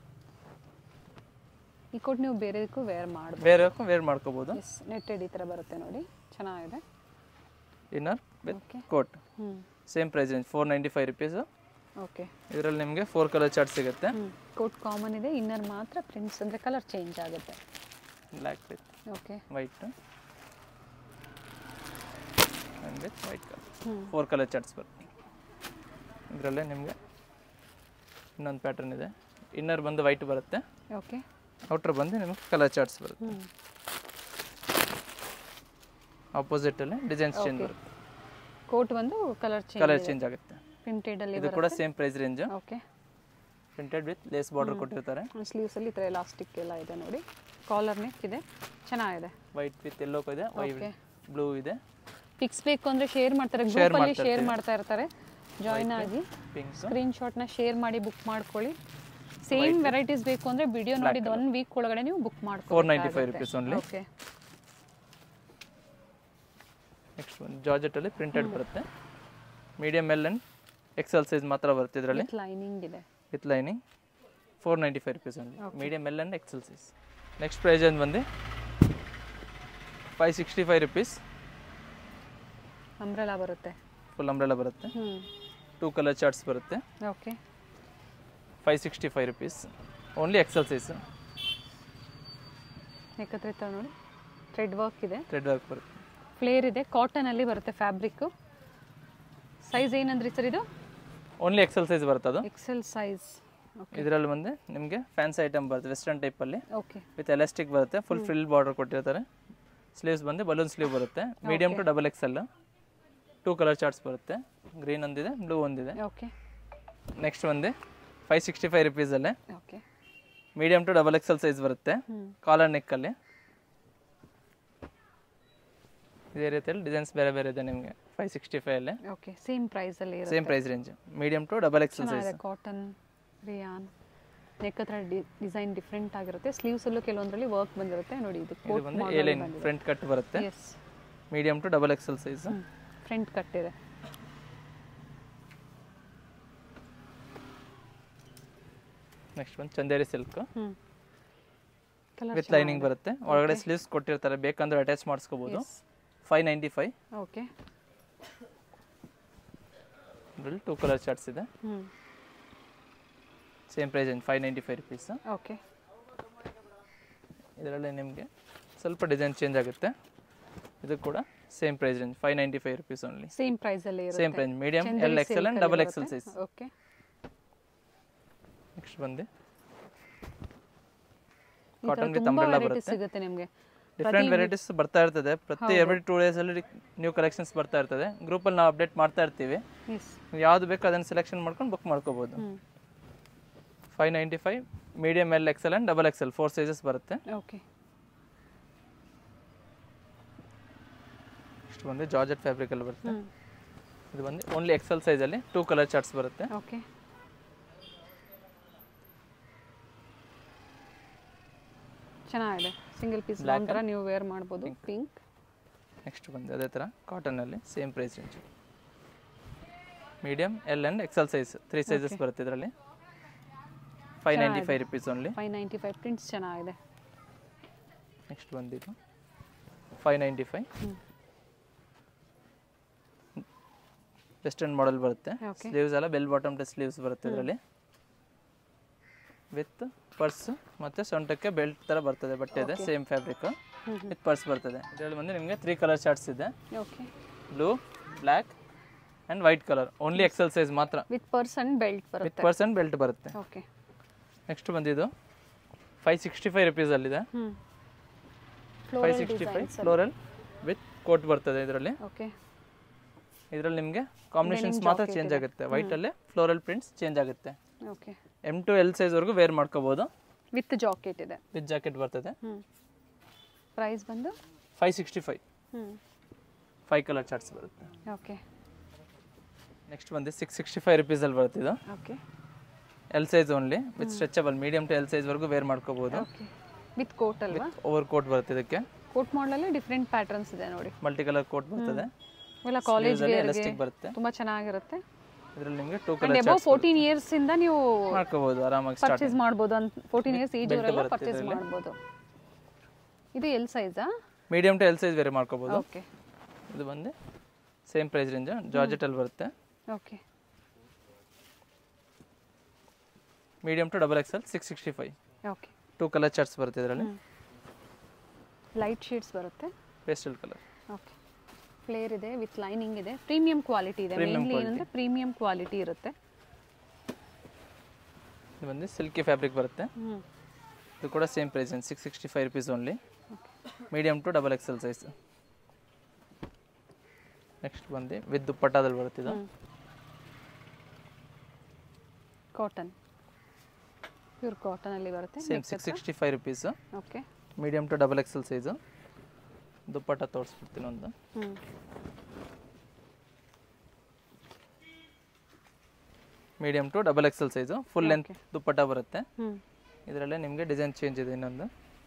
ಈ ಕೋಟ್ ನೀವು ಬೇರೆದಕ್ಕೂ ವೇರ್ ಮಾಡ್ಬೋದು ಬೇರೆ ವೇರ್ ಮಾಡ್ಕೋಬೋದು ಎಸ್ ನೆಟ್ಟೆಡ್ ಈ ಥರ ಬರುತ್ತೆ ನೋಡಿ ಚೆನ್ನಾಗಿದೆ ಇನ್ನರ್ ವಿತ್ ಓಕೆ ಕೋಟ್ ಹ್ಞೂ same price range four ninety five rupees okay ಇದರಲ್ಲಿ ನಿಮಗೆ ಫೋರ್ ಕಲರ್ ಚಾರ್ಟ್ ಸಿಗುತ್ತೆ ಹ್ಞೂ ಕೋಟ್ ಕಾಮನ್ ಇದೆ ಇನ್ನರ್ ಮಾತ್ರ ಪ್ರಿಂಟ್ಸ್ ಅಂದರೆ ಕಲರ್ ಚೇಂಜ್ ಆಗುತ್ತೆ black with okay white and with white colour ಹ್ಞೂ ಫೋರ್ ಕಲರ್ ಚಾರ್ಟ್ಸ್ ಬರುತ್ತೆ ಇದರಲ್ಲೇ ನಿಮಗೆ ಇನ್ನೊಂದು ಪ್ಯಾಟರ್ನ್ ಇದೆ ಇನ್ನರ್ ಬಂದು ವೈಟ್ ಬರುತ್ತೆ ಓಕೆ ಔಟ್ರ್ ಬಂದು ನಿಮಗೆ ಕಲರ್ ಚಾರ್ಟ್ಸ್ ಬರುತ್ತೆ ಹ್ಞೂ ಆಪೋಸಿಟಲ್ಲಿ ಡಿಸೈನ್ಸ್ ಚೇಂಜ್ Okay. ಬರುತ್ತೆ ಕೋಟ್ ಬಂದು ಕಲರ್ ಚೇಂಜ್ ಕಲರ್ ಚೇಂಜ್ ಆಗುತ್ತೆ ಪ್ರಿಂಟೆಡಲ್ಲಿ ಇದು ಕೂಡ same price range okay printed with lace border ಕೊಟ್ಟಿರ್ತಾರೆ ಸ್ಲೀವ್ಸಲ್ಲಿ ಈ ಥರ ಎಲಾಸ್ಟಿಕ್ ಎಲ್ಲ ಇದೆ ನೋಡಿ ಕಾಲರ್ ನೆಕ್ ಇದೆ ಚೆನ್ನಾಗಿದೆ ವೈಟ್ ವಿತ್ ಎಲ್ಲೋ ಇದೆ ವೈಟ್ Okay. ಬ್ಲೂ ಇದೆ ಪಿಕ್ಸ್ ಬೇಕು ಅಂದರೆ ಶೇರ್ ಮಾಡ್ತಾರೆ Share ಗ್ರೂಪಲ್ಲಿ ಮಾಡ್ತಾ ಶೇರ್ ಮಾಡ್ತಾ ಇರ್ತಾರೆ ಜಾಯಿನ್ ಆಗಿ ಪಿಂಕ್ಸ್ ಸ್ಕ್ರೀನ್ಶಾಟ್ನ ಶೇರ್ ಮಾಡಿ ಬುಕ್ ಮಾಡ್ಕೊಳ್ಳಿ ಸೇಮ್ ವೆರೈಟೀಸ್ ಬೇಕು ಅಂದರೆ ವಿಡಿಯೋ ನೋಡಿದ ಒನ್ ವೀಕ್ ಒಳಗಡೆ ನೀವು ಬುಕ್ ಫೋರ್ ನೈಂಟಿ ಫೈವ್ ಮಾಡ್ಕೊಳ್ಳಿ ರುಪೀಸ್ ಓನ್ಲಿ ಓಕೆ ನೆಕ್ಸ್ಟ್ ಒಂದು ಜಾರ್ಜೆಟಲ್ಲಿ ಪ್ರಿಂಟೆಡ್ ಬರುತ್ತೆ medium L and XL size ಮಾತ್ರ ಬರುತ್ತೆ ಇದರಲ್ಲಿ ವಿತ್ ಲೈನಿಂಗ್ ಇದೆ with lining four ninety five rupees only medium L and XL size next price ಏನು ಬಂದು five sixty five rupees umbrella ಬರುತ್ತೆ ಫುಲ್ ಅಂಬ್ರೆಲ್ಲ ಬರುತ್ತೆ ಹ್ಞೂ ಟೂ ಕಲರ್ ಚಾರ್ಟ್ಸ್ ಬರುತ್ತೆ okay five sixty five rupees only XL size ಏಕತ್ರಿತ ನೋಡಿ thread work ಇದೆ thread work ಬರುತ್ತೆ ಫ್ಲೇರ್ ಇದೆ ಕಾಟನಲ್ಲಿ ಬರುತ್ತೆ ಫ್ಯಾಬ್ರಿಕ್ಕು ಸೈಜ್ ಏನಂದ್ರಿ ಸರ್ ಇದು ಓನ್ಲಿ ಎಕ್ಸೆಲ್ ಸೈಜ್ ಬರುತ್ತೆ ಅದು ಎಕ್ಸೆಲ್ ಸೈಜ್ ಓಕೆ ಇದರಲ್ಲಿ ಬಂದು ನಿಮಗೆ ಫ್ಯಾನ್ಸಿ ಐಟಮ್ ಬರುತ್ತೆ ವೆಸ್ಟರ್ನ್ ಟೈಪಲ್ಲಿ ಓಕೆ ವಿತ್ ಎಲಾಸ್ಟಿಕ್ ಬರುತ್ತೆ ಫುಲ್ ಫ್ರಿಲ್ ಬಾರ್ಡರ್ ಕೊಟ್ಟಿರ್ತಾರೆ ಸ್ಲೀವ್ಸ್ ಬಂದು ಬಲೂನ್ ಸ್ಲೀವ್ ಬರುತ್ತೆ medium to double XL two colour charts ಬರುತ್ತೆ ಗ್ರೀನ್ ಒಂದಿದೆ ಬ್ಲೂ ಒಂದಿದೆ ಓಕೆ ನೆಕ್ಸ್ಟ್ ಬಂದು ಫೈವ್ ಸಿಕ್ಸ್ಟಿ ಫೈವ್ ರುಪೀಸಲ್ಲೇ okay medium to double XL size ಬರುತ್ತೆ ಹ್ಞೂ ಕಾಲರ್ ನೆಕ್ಕಲ್ಲಿ ಇದೇ ರೀತಿಯಲ್ಲಿ ಡಿಸೈನ್ಸ್ ಬೇರೆ ಬೇರೆ ಇದೆ ನಿಮಗೆ ಫೈವ್ ಸಿಕ್ಸ್ಟಿ ಫೈವಲ್ಲೇ ಓಕೆ ಸೇಮ್ ಪ್ರೈಸಲ್ಲಿ ಇರುತ್ತೆ same price range medium to double XL size ಚೆನ್ನಾಗಿದೆ ಕಾಟನ್ ರಿಯಾನ್ ನೆಕ್ ಹತ್ರ ಡಿಸೈನ್ ಡಿಫ್ರೆಂಟ್ ಆಗಿರುತ್ತೆ ಸ್ಲೀವ್ಸಲ್ಲೂ ಕೆಲವೊಂದರಲ್ಲಿ ವರ್ಕ್ ಬಂದಿರುತ್ತೆ ನೋಡಿ ಇದು ಇದು ಕೋಟ್ ಬಂದು ಏ ಲೈನ್ ಫ್ರಂಟ್ ಕಟ್ ಬರುತ್ತೆ yes medium to double XL size front cut ಇದೆ ನೆಕ್ಸ್ಟ್ ಒಂದು ಚಂದೇರಿ ಸಿಲ್ಕ್ ಹ್ಞೂ ಕಲರ್ ವಿತ್ ಲೈನಿಂಗ್ ಬರುತ್ತೆ ಒಳಗಡೆ ಸ್ಲೀವ್ಸ್ ಕೊಟ್ಟಿರ್ತಾರೆ ಬೇಕಂದ್ರೆ ಅಟ್ಯಾಚ್ ಮಾಡಿಸ್ಕೋಬೋದು ಫೈವ್ ನೈಂಟಿ ಫೈವ್ ಓಕೆ ಇದರಲ್ಲಿ ಟೂ ಕಲರ್ ಚಾರ್ಟ್ಸ್ ಇದೆ ಹ್ಞೂ same price five ninety five rupees okay ಇದರಲ್ಲಿ ನಿಮಗೆ ಸ್ವಲ್ಪ ಡಿಸೈನ್ ಚೇಂಜ್ ಆಗುತ್ತೆ ಇದು ಕೂಡ same price range five ninety five rupees only same ಪ್ರೈಸಲ್ಲಿ ಇರುತ್ತೆ same price medium L XL and double XL size okay next ಬಂದು ಈ ಥರ ಕಾಟನ್ ವಿತ್ ತುಂಬಾ ಅಂಬ್ರೆಲ್ಲ ವೆರೈಟೀಸ್ ಬರುತ್ತೆ ಸಿಗುತ್ತೆ ನಿಮಗೆ ಡಿಫ್ರೆಂಟ್ ವೆರೈಟೀಸ್ ಬರ್ತಾ ಇರ್ತದೆ ಪ್ರತಿ ಎವ್ರಿ ಟೂ ಡೇಸಲ್ಲಿ ನ್ಯೂ ಕಲೆಕ್ಷನ್ಸ್ ಬರ್ತಾ ಇರ್ತದೆ ಗ್ರೂಪಲ್ಲಿ ನಾವು ಅಪ್ಡೇಟ್ ಮಾಡ್ತಾ ಇರ್ತೀವಿ ಎಸ್ ನೀವು ಯಾವುದು ಬೇಕೋ ಅದನ್ನು ಸೆಲೆಕ್ಷನ್ ಮಾಡ್ಕೊಂಡು ಬುಕ್ ಮಾಡ್ಕೋಬೋದು ಹ್ಞೂ five ninety five medium L XL and double XL four sizes ಬರುತ್ತೆ ಓಕೆ ನೆಕ್ಸ್ಟ್ ಬಂದು ಜಾರ್ಜೆಟ್ ಫ್ಯಾಬ್ರಿಕಲ್ಲಿ ಬರುತ್ತೆ ಹ್ಞೂ ಇದು ಬಂದು ಓನ್ಲಿ ಎಕ್ಸೆಲ್ ಸೈಜಲ್ಲಿ ಟೂ ಕಲರ್ ಚಾರ್ಟ್ಸ್ ಬರುತ್ತೆ ಓಕೆ ಚೆನ್ನಾಗಿದೆ ಸಿಂಗಲ್ ಪೀಸ್ ಒಂಥರ ನೀವು ವೇರ್ ಮಾಡ್ಬೋದು ಪಿಂಕ್ ನೆಕ್ಸ್ಟ್ ಬಂದು ಅದೇ ಥರ ಕಾಟನಲ್ಲಿ same price range medium L and XL size three sizes ಬರುತ್ತೆ ಇದರಲ್ಲಿ five ninety five rupees only five ninety five prints ಚೆನ್ನಾಗಿದೆ ನೆಕ್ಸ್ಟ್ ಬಂದಿದ್ದು ಫೈವ್ ನೈಂಟಿ ಫೈವ್ ಹ್ಞೂ ವೆಸ್ಟರ್ನ್ ಮಾಡೆಲ್ ಬರುತ್ತೆ Okay. ಸ್ಲೀವ್ಸ್ ಎಲ್ಲ ಬೆಲ್ ಬಾಟಮ್ ಟು ಸ್ಲೀವ್ಸ್ ಬರುತ್ತೆ ಇದರಲ್ಲಿ with purse ಮತ್ತು ಸೊಂಟಕ್ಕೆ ಬೆಲ್ಟ್ ಥರ ಬರ್ತದೆ ಬಟ್ಟೆ ಇದೆ ಸೇಮ್ ಫ್ಯಾಬ್ರಿಕ್ ವಿತ್ ಪರ್ಸ್ ಬರ್ತದೆ ಇದರಲ್ಲಿ ಬಂದು ನಿಮಗೆ ತ್ರೀ ಕಲರ್ ಶಾರ್ಟ್ಸ್ ಇದೆ okay blue black and white colour only XL size ಮಾತ್ರ with purse and belt with ಬರುತ್ತೆ ಪರ್ಸ್ ಆ್ಯಂಡ್ ಬೆಲ್ಟ್ ಬರುತ್ತೆ ಓಕೆ ನೆಕ್ಸ್ಟ್ ಬಂದಿದ್ದು ಫೈವ್ ಸಿಕ್ಸ್ಟಿ ಫೈವ್ ರುಪೀಸಲ್ಲಿದೆ ಹ್ಞೂ five sixty five floral with coat ಬರ್ತದೆ ಇದರಲ್ಲಿ okay ಇದರಲ್ಲಿ ನಿಮಗೆ ಕಾಂಬಿನೇಷನ್ಸ್ ಮಾತ್ರ ಚೇಂಜ್ ಆಗುತ್ತೆ ವೈಟಲ್ಲೇ ಫ್ಲೋರಲ್ ಪ್ರಿಂಟ್ಸ್ ಚೇಂಜ್ ಆಗುತ್ತೆ ಓಕೆ ಎಮ್ ಟು ಎಲ್ ಸೈಜ್ವರೆಗೂ ವೇರ್ ಮಾಡ್ಕೋಬೋದು ವಿತ್ ಜಾಕೆಟ್ ಇದೆ ವಿತ್ ಜಾಕೆಟ್ ಬರ್ತದೆ ಹ್ಞೂ ಪ್ರೈಸ್ ಬಂದು ಫೈವ್ ಸಿಕ್ಸ್ಟಿ ಫೈವ್ ಹ್ಞೂ ಫೈವ್ ಕಲರ್ ಚಾರ್ಟ್ಸ್ ಬರುತ್ತೆ ಓಕೆ ನೆಕ್ಸ್ಟ್ ಬಂದು ಸಿಕ್ಸ್ ಸಿಕ್ಸ್ಟಿ ಫೈವ್ ರುಪೀಸಲ್ಲಿ ಬರುತ್ತೆ ಇದು okay L size only with stretchable medium to L ಸೈಜ್ವರೆಗೂ ವೇರ್ ಮಾಡ್ಕೋಬೋದು ಓಕೆ ವಿತ್ ಕೋಟ್ ಅಲ್ವಾ ಓವರ್ ಕೋಟ್ ಬರುತ್ತೆ ಇದಕ್ಕೆ ಕೋಟ್ ಮಾಡಲಲ್ಲಿ ಡಿಫ್ರೆಂಟ್ ಪ್ಯಾಟರ್ನ್ಸ್ ಇದೆ ನೋಡಿ ಮಲ್ಟಿ ಕಲರ್ ಕೋಟ್ ಬರ್ತದೆ ಇವೆಲ್ಲ ಕಾಲೇಜ್ ವೇರ್ಗೆ ಎಲಾಸ್ಟಿಕ್ ಬರುತ್ತೆ ತುಂಬ ಚೆನ್ನಾಗಿರುತ್ತೆ ಇದರಲ್ಲಿ ನಿಮಗೆ two and colour above fourteen years ಇಂದ ನೀವು ಮಾಡ್ಕೋಬೋದು ಆರಾಮಾಗಿ ಸ್ಟಾರ್ಟ್ ಪರ್ಚೇಸ್ ಮಾಡ್ಬೋದು ಅಂತ ಫೋರ್ಟೀನ್ ಇಯರ್ಸ್ ಏಜ್ ಅವರೆಲ್ಲ ಪರ್ಚೇಸ್ ಮಾಡ್ಬೋದು ಇದು ಎಲ್ ಸೈಜಾ medium to L size wear ಮಾಡ್ಕೋಬೋದು ಓಕೆ ಇದು ಬಂದು ಸೇಮ್ ಪ್ರೈಸ್ ರೇಂಜ್ ಜಾರ್ಜೆಟಲ್ಲಿ ಬರುತ್ತೆ okay medium to double XL six sixty five okay two colour charts ಬರುತ್ತೆ ಇದರಲ್ಲಿ ಲೈಟ್ ಶೇಡ್ಸ್ ಬರುತ್ತೆ ಪೇಸ್ಟಲ್ ಕಲರ್ ಓಕೆ ಫ್ಲೇರ್ ಇದೆ ವಿತ್ ಲೈನಿಂಗ್ ಇದೆ ಪ್ರೀಮಿಯಂ ಕ್ವಾಲಿಟಿ ಇದೆ ಮೇನ್ಲಿ ಏನಂದ್ರೆ ಪ್ರೀಮಿಯಂ ಕ್ವಾಲಿಟಿ ಇರುತ್ತೆ ಇದು ಬಂದು ಸಿಲ್ಕಿ ಫ್ಯಾಬ್ರಿಕ್ ಬರುತ್ತೆ ಹ್ಞೂ ಇದು ಕೂಡ same price six sixty five rupees only medium to double XL size next ಬಂದು ವಿತ್ ದುಪ್ಪಟ್ಟಾದಲ್ಲಿ ಬರುತ್ತೆ ಇದು ಕಾಟನ್ ಪ್ಯೂರ್ ಕಾಟನಲ್ಲಿ ಬರುತ್ತೆ same six sixty five rupees okay medium to double XL size dupatta ತೋರಿಸ್ಬಿಡ್ತೀನಿ ಒಂದು ಹ್ಞೂ medium to double XL size full length dupatta ಬರುತ್ತೆ ಹ್ಞೂ ಇದರಲ್ಲೇ ನಿಮಗೆ ಡಿಸೈನ್ ಚೇಂಜ್ ಇದೆ ಇನ್ನೊಂದು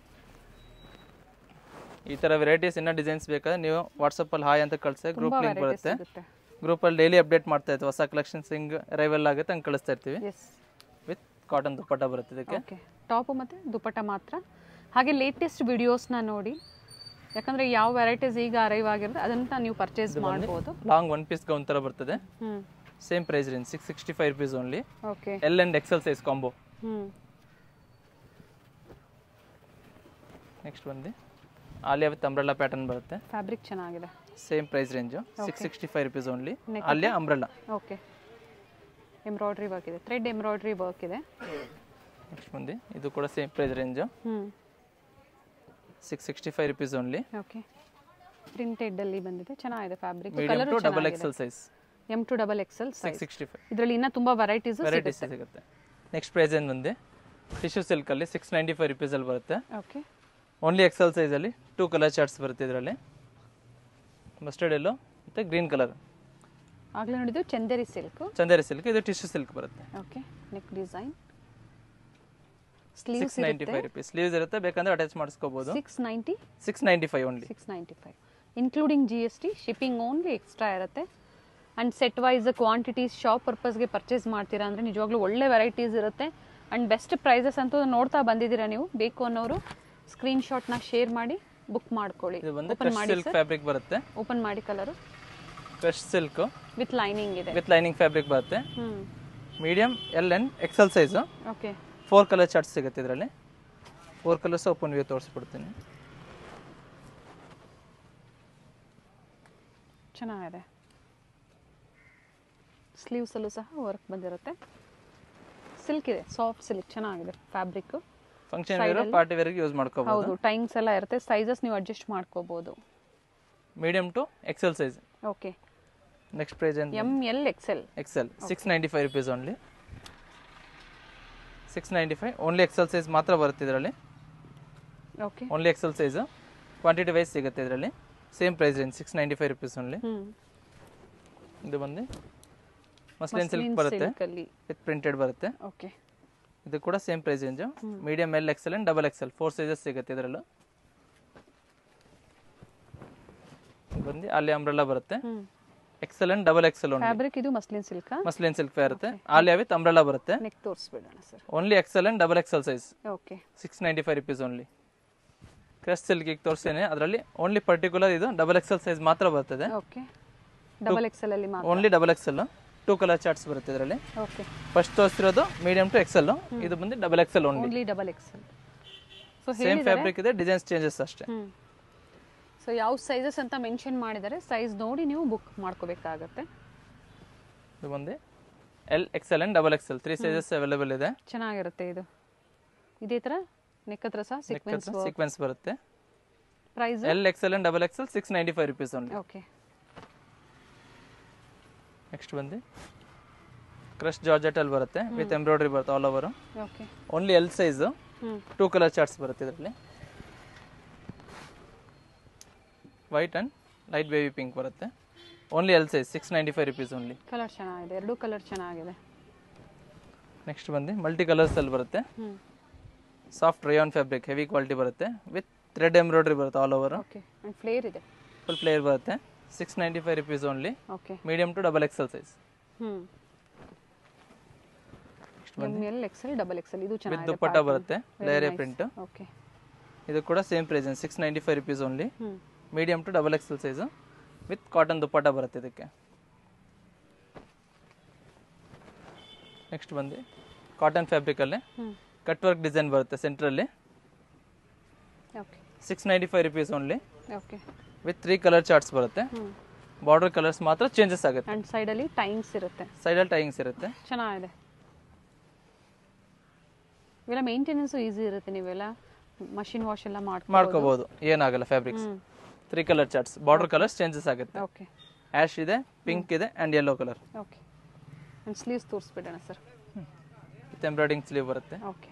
ಈ ಥರ ವೆರೈಟೀಸ್ ಇನ್ನೂ ಡಿಸೈನ್ಸ್ ಬೇಕಾದ್ರೆ ನೀವು ವಾಟ್ಸಪ್ಪಲ್ಲಿ ಹಾಯ್ ಅಂತ ಕಳಿಸಿ ಗ್ರೂಪ್ ಲಿಂಕ್ ಬರುತ್ತೆ ಸಿಗುತ್ತೆ ಗ್ರೂಪಲ್ಲಿ ಡೈಲಿ ಅಪ್ಡೇಟ್ ಮಾಡ್ತಾ ಇರ್ತೀವಿ ಹೊಸ ಕಲೆಕ್ಷನ್ಸ್ ಹಿಂಗೆ ಅರೈವಲ್ ಆಗುತ್ತೆ ಹಂಗೆ ಕಳಿಸ್ತಾ ಇರ್ತೀವಿ ಎಸ್ ವಿತ್ ಕಾಟನ್ ದುಪ್ಪಟ್ಟ ಬರುತ್ತೆ ಇದಕ್ಕೆ ಓಕೆ ಟಾಪು ಮತ್ತು ದುಪ್ಪಟ್ಟ ಮಾತ್ರ ಹಾಗೆ ಲೇಟೆಸ್ಟ್ ವಿಡಿಯೋಸ್ನ ನೋಡಿ ಯಾಕಂದರೆ ಯಾವ ವೆರೈಟೀಸ್ ಈಗ ಅರೈವ್ ಆಗಿರುತ್ತೆ ಅದನ್ನು ನೀವು ಪರ್ಚೇಸ್ ಮಾಡ್ಬೋದು ಲಾಂಗ್ ಒನ್ ಪೀಸ್ ಗೌನ್ ಥರ ಬರ್ತದೆ ಹ್ಞೂ same price range six sixty five rupees only okay L and XL size combo ಹ್ಞೂ ನೆಕ್ಸ್ಟ್ ಬಂದು ಆಲಿಯಾ ವಿತ್ ಅಂಬ್ರೆಲ್ಲಾ ಪ್ಯಾಟರ್ನ್ ಬರುತ್ತೆ ಫ್ಯಾಬ್ರಿಕ್ ಚೆನ್ನಾಗಿದೆ same price range six sixty five rupees only Alia umbrella okay embroidery work ಇದೆ thread embroidery work ಇದೆ next ಬಂದು ಇದು ಕೂಡ same price range ಹ್ಞೂ six sixty five rupees only okay printed ಅಲ್ಲಿ ಬಂದಿದೆ ಚೆನ್ನಾಗಿದೆ fabric medium colour to double XL size M to double XL six size sixty five ಇದರಲ್ಲಿ ಇನ್ನೂ ತುಂಬ ವೆರೈಟೀಸ್ ವೆರೈಟೀಸ್ ಸಿಗುತ್ತೆ ನೆಕ್ಸ್ಟ್ ಪ್ರೈಸ್ ಏನು ಬಂದು ಟಿಶ್ಯೂ ಸಿಲ್ಕಲ್ಲಿ ಸಿಕ್ಸ್ ನೈಂಟಿ ಫೈವ್ ರುಪೀಸಲ್ಲಿ ಬರುತ್ತೆ ಓಕೆ ಓನ್ಲಿ ಎಕ್ಸೆಲ್ ಸೈಜಲ್ಲಿ ಟೂ ಕಲರ್ ಚಾರ್ಟ್ಸ್ ಬರುತ್ತೆ ಇದರಲ್ಲಿ ಮಸ್ಟರ್ಡ್ ಎಲ್ಲೋ ಮತ್ತು ಗ್ರೀನ್ ಕಲರ್ ಆಗಲೇ ನೋಡಿದ್ದು ಚಂದೇರಿ ಸಿಲ್ಕ್ ಚಂದೇರಿ ಸಿಲ್ಕ್ ಇದು ಟಿಶ್ಯೂ ಸಿಲ್ಕ್ ಬರುತ್ತೆ okay neck design sleeves six ninety five rupees sleeves ಇರುತ್ತೆ ಬೇಕಂದ್ರೆ ಅಟ್ಯಾಚ್ ಮಾಡಿಸ್ಕೋಬೋದು six ninety six ninety five only six ninety five including G S T shipping only extra ಇರುತ್ತೆ and set wise quantities shop ಪರ್ಪಸ್ಗೆ purchase ಮಾಡ್ತೀರಾ ಅಂದರೆ ನಿಜವಾಗ್ಲೂ ಒಳ್ಳೆ varieties ಇರುತ್ತೆ ಆ್ಯಂಡ್ ಬೆಸ್ಟ್ ಪ್ರೈಸಸ್ ಅಂತೂ ನೋಡ್ತಾ ಬಂದಿದ್ದೀರಾ ನೀವು ಬೇಕು ಅನ್ನೋರು ಸ್ಕ್ರೀನ್ಶಾಟ್ನ ಶೇರ್ ಮಾಡಿ ಬುಕ್ ಮಾಡ್ಕೊಳ್ಳಿ ಇದು ಬಂದು ಓಪನ್ ಕ್ರಶ್ ಮಾಡಿ ಸಿಲ್ಕ್ ಫ್ಯಾಬ್ರಿಕ್ ಬರುತ್ತೆ ಓಪನ್ ಮಾಡಿ colour crush silk with lining ಇದೆ ವಿತ್ ಲೈನಿಂಗ್ ಫ್ಯಾಬ್ರಿಕ್ ಬರುತ್ತೆ ಹ್ಞೂ medium L and XL size okay four colour charts ಸಿಗುತ್ತೆ ಇದರಲ್ಲಿ ಫೋರ್ ಕಲರ್ಸ್ ಓಪನ್ ವ್ಯೂ ತೋರಿಸ್ಬಿಡ್ತೀನಿ ಚೆನ್ನಾಗಿದೆ ಸ್ಲೀವ್ಸಲ್ಲೂ ಸಹ ವರ್ಕ್ ಬಂದಿರುತ್ತೆ ಸಿಲ್ಕ್ ಇದೆ ಸಾಫ್ಟ್ ಸಿಲ್ಕ್ ಚೆನ್ನಾಗಿದೆ ಫ್ಯಾಬ್ರಿಕ್ ಫಂಕ್ಷನ್ ವೇರ್ ಪಾರ್ಟಿ ವೇರ್ಗೆ ಯೂಸ್ ಮಾಡ್ಕೋಬಹುದು ಹೌದು ಟೈಮ್ಸ್ ಎಲ್ಲ ಇರುತ್ತೆ ಸೈಜಸ್ ನೀವು ಅಡ್ಜಸ್ಟ್ ಮಾಡ್ಕೋಬಹುದು medium to XL size okay next price ಏನು M L XL XL six ninety five rupees only six ninety five only XL size ಮಾತ್ರ ಬರುತ್ತೆ ಇದರಲ್ಲಿ okay only XL size quantity wise ಸಿಗುತ್ತೆ ಇದರಲ್ಲಿ same price range six ninety five rupees only ಹ್ಮ್ ಇದು ಬಂದು muslin silk ಬರುತ್ತೆ ಸಿಲ್ಕಲ್ಲಿ ವಿತ್ ಪ್ರಿಂಟೆಡ್ ಬರುತ್ತೆ ಓಕೆ ಇದು ಕೂಡ same price range medium L XL and double XL four sizes ಸಿಗುತ್ತೆ ಇದರಲ್ಲೂ ಇದು ಬಂದು ಅಲ್ಲಿ ಅಂಬ್ರೆಲ್ಲ ಬರುತ್ತೆ ಹ್ಮ್ XL and double XL only fabric ಇದು ಮಸ್ಲಿನ್ ಸಿಲ್ಕ್ ಮಸ್ಲಿನ್ ಸಿಲ್ಕ್ ಇರುತ್ತೆ ಆಲಿಯಾ ವಿತ್ ಅಂಬ್ರೆಲ್ಲ ಬರುತ್ತೆ ನೆಕ್ ತೋರಿಸ್ಬಿಡೋಣ sir only XL and double XL size okay six ninety five rupees only crush silk ಈಗ ತೋರಿಸ್ತೇನೆ ಅದರಲ್ಲಿ ಓನ್ಲಿ ಪರ್ಟಿಕ್ಯುಲರ್ ಇದು ಡಬಲ್ ಎಕ್ಸೆಲ್ ಸೈಜ್ ಮಾತ್ರ ಬರ್ತದೆ ಓಕೆ ಡಬಲ್ ಎಕ್ಸೆಲ್ ಅಲ್ಲಿ ಮಾತ್ರ only double XL two colour charts ಬರುತ್ತೆ ಇದರಲ್ಲಿ ಓಕೆ ಫಸ್ಟ್ ತೋರಿಸಿರೋದು ಮೀಡಿಯಂ ಟು ಎಕ್ಸೆಲ್ ಇದು ಬಂದು double XL only only double XL so same fabric ಇದೆ ಡಿಸೈನ್ಸ್ ಚೇಂಜಸ್ ಅಷ್ಟೇ ಹ್ಮ್ ಸೊ ಯಾವ ಸೈಜಸ್ ಅಂತ ಮೆನ್ಷನ್ ಮಾಡಿದ್ದಾರೆ ಸೈಜ್ ನೋಡಿ ನೀವು ಬುಕ್ ಮಾಡ್ಕೋಬೇಕಾಗತ್ತೆ ಇದು ಬಂದು L XL and double XL three sizes available ಇದೆ ಚೆನ್ನಾಗಿರುತ್ತೆ ಇದು ಇದೇ ತರ ನೆಕ್ ಹತ್ರ ಸಹ ಸೀಕ್ವೆನ್ಸ್ ಸೀಕ್ವೆನ್ಸ್ ಬರುತ್ತೆ price L XL and double XL six ninety five rupees only okay next ಬಂದು ಕ್ರಶ್ ಜಾರ್ಜೆಟ್ ಅಲ್ಲಿ ಬರುತ್ತೆ ವಿತ್ ಎಂಬ್ರಾಯ್ಡ್ರಿ ಬರುತ್ತೆ all over okay only L size ಹ್ಮ್ ಟೂ ಕಲರ್ ಚಾರ್ಟ್ಸ್ ಬರುತ್ತೆ ಇದರಲ್ಲಿ white and light baby pink ಬರುತ್ತೆ only L size six ninety five rupees only colour ಚೆನ್ನಾಗಿದೆ ಎರಡೂ ಕಲರ್ ಚೆನ್ನಾಗಿದೆ ನೆಕ್ಸ್ಟ್ ಬಂದು ಮಲ್ಟಿ ಕಲರ್ಸ್ ಅಲ್ಲಿ ಬರುತ್ತೆ ಹ್ಮ್ soft rayon fabric heavy quality ಬರುತ್ತೆ ವಿತ್ ಥ್ರೆಡ್ ಎಂಬ್ರಾಯ್ಡ್ರಿ ಬರುತ್ತೆ all over okay and flare ಇದೆ ಫುಲ್ ಪ್ಲೇಯರ್ ಬರುತ್ತೆ six ninety five rupees only okay medium to double XL size ಹ್ಮ್ M L XL double XL ಇದು with ಚೆನ್ನಾಗಿದೆ ದುಪ್ಪಟ್ಟ ಬರುತ್ತೆ layer print okay ಇದು ಕೂಡ same price six ninety five rupees only ಹ್ಮ್ medium to double XL size with cotton dupatta ಬರುತ್ತೆ ಇದಕ್ಕೆ next ಬಂದು ಕಾಟನ್ ಫ್ಯಾಬ್ರಿಕಲ್ಲಿ ಹ್ಮ್ ಕಟ್ ವರ್ಕ್ ಡಿಸೈನ್ ಬರುತ್ತೆ ಸೆಂಟ್ರಲ್ಲಿ okay six ninety five rupees only okay with three colour charts ಬರುತ್ತೆ ಹ್ಮ್ ಬಾರ್ಡರ್ ಕಲರ್ಸ್ ಮಾತ್ರ ಚೇಂಜಸ್ ಆಗುತ್ತೆ ಅಂಡ್ ಸೈಡಲ್ಲಿ ಟೈಮ್ಸ್ ಇರುತ್ತೆ ಸೈಡಲ್ಲಿ ಟೈಯಿಂಗ್ಸ್ ಇರುತ್ತೆ ಚೆನ್ನಾಗಿದೆ ಇವೆಲ್ಲ ಮೇಂಟೆನೆನ್ಸು ಈಸಿ ಇರುತ್ತೆ ನೀವೆಲ್ಲ ಮಷಿನ್ ವಾಶ್ ಎಲ್ಲ ಮಾಡ್ಕೊ ಮಾಡ್ಕೋಬಹುದು ಏನಾಗಲ್ಲ ಫ್ಯಾಬ್ರಿಕ್ಸ್ ಹ್ಮ್ three colour charts border colours changes ಆಗುತ್ತೆ ಓಕೆ ಆ್ಯಶ್ ಇದೆ ಪಿಂಕ್ ಇದೆ and yellow colour okay and sleeves ತೋರಿಸ್ಬಿಡೋಣ ಸರ್ ವಿತ್ ಎಂಬ್ರಾಯ್ಡಿಂಗ್ ಸ್ಲೀವ್ ಬರುತ್ತೆ ಓಕೆ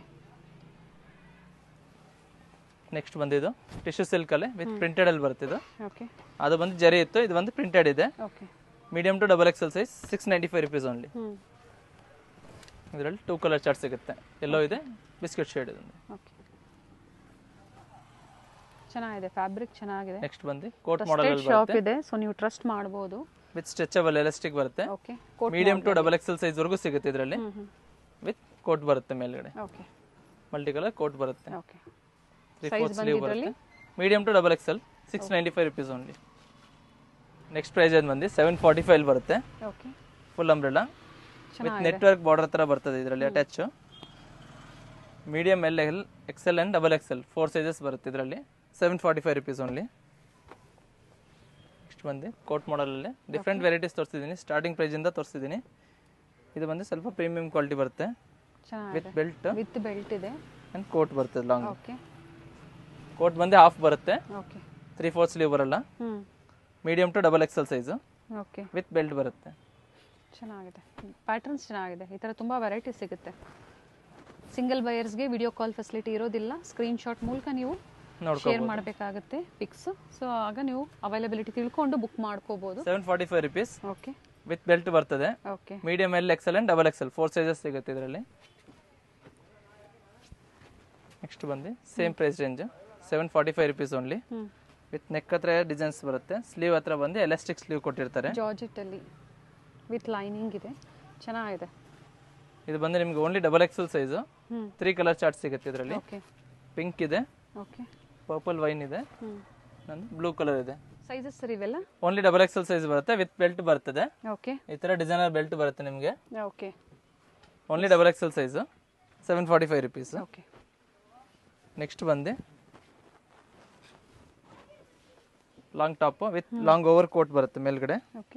ನೆಕ್ಸ್ಟ್ ಬಂದಿದ್ದು ಟಿಶ್ಯೂ ಸಿಲ್ಕಲ್ಲಿ ವಿತ್ ಪ್ರಿಂಟೆಡ್ ಅಲ್ಲಿ ಬರುತ್ತೆ ಇದು ಓಕೆ ಅದು ಬಂದು ಜರಿ ಇತ್ತು ಇದು ಬಂದು ಪ್ರಿಂಟೆಡ್ ಇದೆ okay medium to double XL size six ninety five rupees only ಹ್ಞೂ ಇದರಲ್ಲಿ ಟೂ ಕಲರ್ ಚಾರ್ಟ್ ಸಿಗುತ್ತೆ ಎಲ್ಲೋ ಇದೆ ಬಿಸ್ಕೆಟ್ ಶೇಡ್ ಇದೆ ಓಕೆ ಚೆನ್ನಾಗಿದೆ ಫ್ಯಾಬ್ರಿಕ್ ಚೆನ್ನಾಗಿದೆ ನೆಕ್ಸ್ಟ್ ಬಂದು ಕೋಟ್ ಮಾಡಲ್ ಅಲ್ಲಿ ಶಾಪ್ ಬರುತ್ತೆ ಇದೆ ಸೊ ನೀವು ಟ್ರಸ್ಟ್ ಮಾಡ್ಬೋದು ವಿತ್ ಸ್ಟ್ರೆಚಬಲ್ ಎಲಾಸ್ಟಿಕ್ ಬರುತ್ತೆ okay coat medium to double XL size ವರೆಗೂ ಸಿಗುತ್ತೆ ಇದರಲ್ಲಿ ಹ್ಞೂ ಹ್ಞೂ ವಿತ್ ಕೋಟ್ ಬರುತ್ತೆ ಮೇಲ್ಗಡೆ ಓಕೆ ಮಲ್ಟಿ ಕಲರ್ ಕೋಟ್ ಬರುತ್ತೆ okay three Size fourth sleeve ಬಂದು ಬರುತ್ತೆ medium to double XL six ninety five rupees only next price ಅದು ಬಂದು ಸೆವೆನ್ ಫಾರ್ಟಿ ಫೈವ್ ಬರುತ್ತೆ ಓಕೆ ಫುಲ್ ಅಂಬ್ರೆಲಾ ವಿತ್ ಚೆನ್ನಾಗಿದೆ ನೆಟ್ವರ್ಕ್ ಬಾರ್ಡರ್ ಥರ ಬರ್ತದೆ ಇದರಲ್ಲಿ attach medium L L XL and double XL four sizes ಬರುತ್ತೆ ಇದರಲ್ಲಿ seven forty five rupees only next ಬಂದು ಕೋಟ್ ಮಾಡಲಲ್ಲಿ ಡಿಫ್ರೆಂಟ್ ವೆರೈಟೀಸ್ ತೋರಿಸಿದ್ದೀನಿ ಸ್ಟಾರ್ಟಿಂಗ್ ಪ್ರೈಸಿಂದ ತೋರಿಸಿದ್ದೀನಿ ಇದು ಬಂದು ಸ್ವಲ್ಪ ಪ್ರೀಮಿಯಂ ಕ್ವಾಲಿಟಿ ಬರುತ್ತೆ ಚೆನ್ನಾಗಿದೆ ವಿತ್ ಬೆಲ್ಟ್ ವಿತ್ ಬೆಲ್ಟ್ ಇದೆ ಆ್ಯಂಡ್ ಕೋಟ್ ಬರ್ತದೆ ಲಾಂಗ್ ಓಕೆ ಕೋಟ್ ಬಂದು ಹಾಫ್ ಬರುತ್ತೆ ಓಕೆ ತ್ರೀ ಫೋರ್ ಸ್ಲೀವ್ ಬರಲ್ಲ ಹ್ಞೂ medium to double XL size okay with belt ಬರುತ್ತೆ ಚೆನ್ನಾಗಿದೆ ಪ್ಯಾಟರ್ನ್ಸ್ ಚೆನ್ನಾಗಿದೆ ಈ ಥರ ತುಂಬ ವೆರೈಟಿ ಸಿಗುತ್ತೆ ಸಿಂಗಲ್ ಬಯರ್ಸ್ಗೆ ವಿಡಿಯೋ ಕಾಲ್ ಫೆಸಿಲಿಟಿ ಇರೋದಿಲ್ಲ ಸ್ಕ್ರೀನ್ಶಾಟ್ ಮೂಲಕ ನೀವು ನೋಡ್ಕೊ ಶೇರ್ ಮಾಡಬೇಕಾಗುತ್ತೆ ಪಿಕ್ಸ್ ಸೊ ಆಗ ನೀವು ಅವೈಲಬಿಲಿಟಿ ತಿಳ್ಕೊಂಡು ಬುಕ್ ಮಾಡ್ಕೋಬೋದು seven forty five rupees okay with belt ಬರ್ತದೆ okay medium L XL and double XL four sizes ಸಿಗುತ್ತೆ ಇದರಲ್ಲಿ ನೆಕ್ಸ್ಟ್ ಬಂದು same price range seven forty five rupees only ಹ್ಞೂ ವಿತ್ ನೆಕ್ ಹತ್ರ ಡಿಸೈನ್ಸ್ ಬರುತ್ತೆ ಸ್ಲೀವ್ ಹತ್ರ ಬಂದು ಎಲಾಸ್ಟಿಕ್ ಸ್ಲೀವ್ ಕೊಟ್ಟಿರ್ತಾರೆ ಜಾರ್ಜೆಟಲ್ಲಿ ವಿತ್ ಲೈನಿಂಗ್ ಇದೆ ಚೆನ್ನಾಗಿದೆ ಇದು ಬಂದು ನಿಮಗೆ ಓನ್ಲಿ ಡಬಲ್ ಎಕ್ಸೆಲ್ ಸೈಜು ಹ್ಞೂ ತ್ರೀ ಕಲರ್ ಚಾರ್ಟ್ ಸಿಗುತ್ತೆ ಇದರಲ್ಲಿ ಓಕೆ ಪಿಂಕ್ ಇದೆ ಓಕೆ ಪರ್ಪಲ್ ವೈನ್ ಇದೆ ಹ್ಞೂ ನಂದು ಬ್ಲೂ ಕಲರ್ ಇದೆ ಸೈಜಸ್ ಸರ್ ಇವೆಲ್ಲ ಓನ್ಲಿ ಡಬಲ್ ಎಕ್ಸೆಲ್ ಸೈಜ್ ಬರುತ್ತೆ ವಿತ್ ಬೆಲ್ಟ್ ಬರ್ತದೆ ಓಕೆ ಈ ಥರ ಡಿಸೈನರ್ ಬೆಲ್ಟ್ ಬರುತ್ತೆ ನಿಮಗೆ okay only double XL size seven forty five rupees okay next ಬಂದು long top with long over coat ಬರುತ್ತೆ ಮೇಲ್ಗಡೆ ಓಕೆ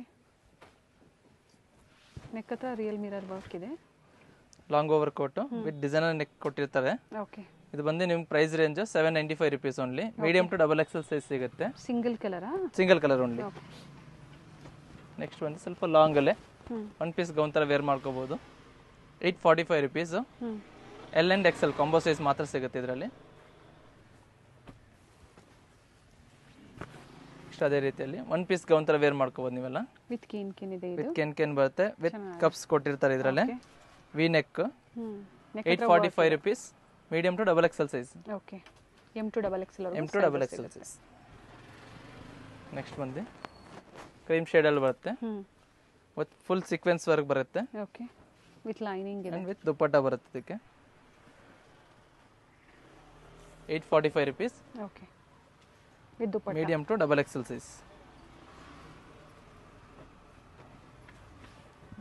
ನೆಕ್ ಹತ್ರ ರಿಯಲ್ ಮಿರರ್ ವರ್ಕ್ ಇದೆ long over coat with designer neck ಕೊಟ್ಟಿರ್ತಾರೆ ಓಕೆ ಇದು ಬಂದು ನಿಮ್ಗೆ price range seven ninety five rupees only medium to double XL size ಸಿಗುತ್ತೆ ಸಿಂಗಲ್ ಕಲರಾ single colour only okay next ಬಂದು ಸ್ವಲ್ಪ ಲಾಂಗ್ ಅಲ್ಲೇ ಹ್ಞೂ ಒನ್ ಪೀಸ್ ಗೌನ್ ಥರ ವೇರ್ ಮಾಡ್ಕೋಬೋದು ಏಯ್ಟ್ ಫಾರ್ಟಿ ಫೈವ್ ರುಪೀಸ್ ಹ್ಞೂ L and XL combo size ಮಾತ್ರ ಸಿಗುತ್ತೆ ಇದರಲ್ಲಿ ನೆಕ್ಸ್ಟ್ ಅದೇ ರೀತಿಯಲ್ಲಿ ಒನ್ ಪೀಸ್ ಗೌನ್ ಥರ ವೇರ್ ಮಾಡ್ಕೋಬೋದು ನೀವೆಲ್ಲ ವಿತ್ ಕೇನ್ ಕೇನ್ ಇದೆ ಇದು ವಿತ್ ಕೆನ್ ಕೆನ್ ಬರುತ್ತೆ ವಿತ್ ಕಪ್ಸ್ ಕೊಟ್ಟಿರ್ತಾರೆ ಇದರಲ್ಲೇ Okay. ವಿ ನೆಕ್ ಹ್ಞೂ neck eight forty five rupees medium to double XL size okay M to double X M to double XL size next ಬಂದು cream ಶೇಡಲ್ಲಿ ಬರುತ್ತೆ ಹ್ಞೂ ವಿತ್ ಫುಲ್ ಸೀಕ್ವೆನ್ಸ್ ವರ್ಕ್ ಬರುತ್ತೆ okay with lining ಇದೆ and with dupatta ಬರುತ್ತೆ ಇದಕ್ಕೆ eight forty five rupees okay with dupatta medium to double XL size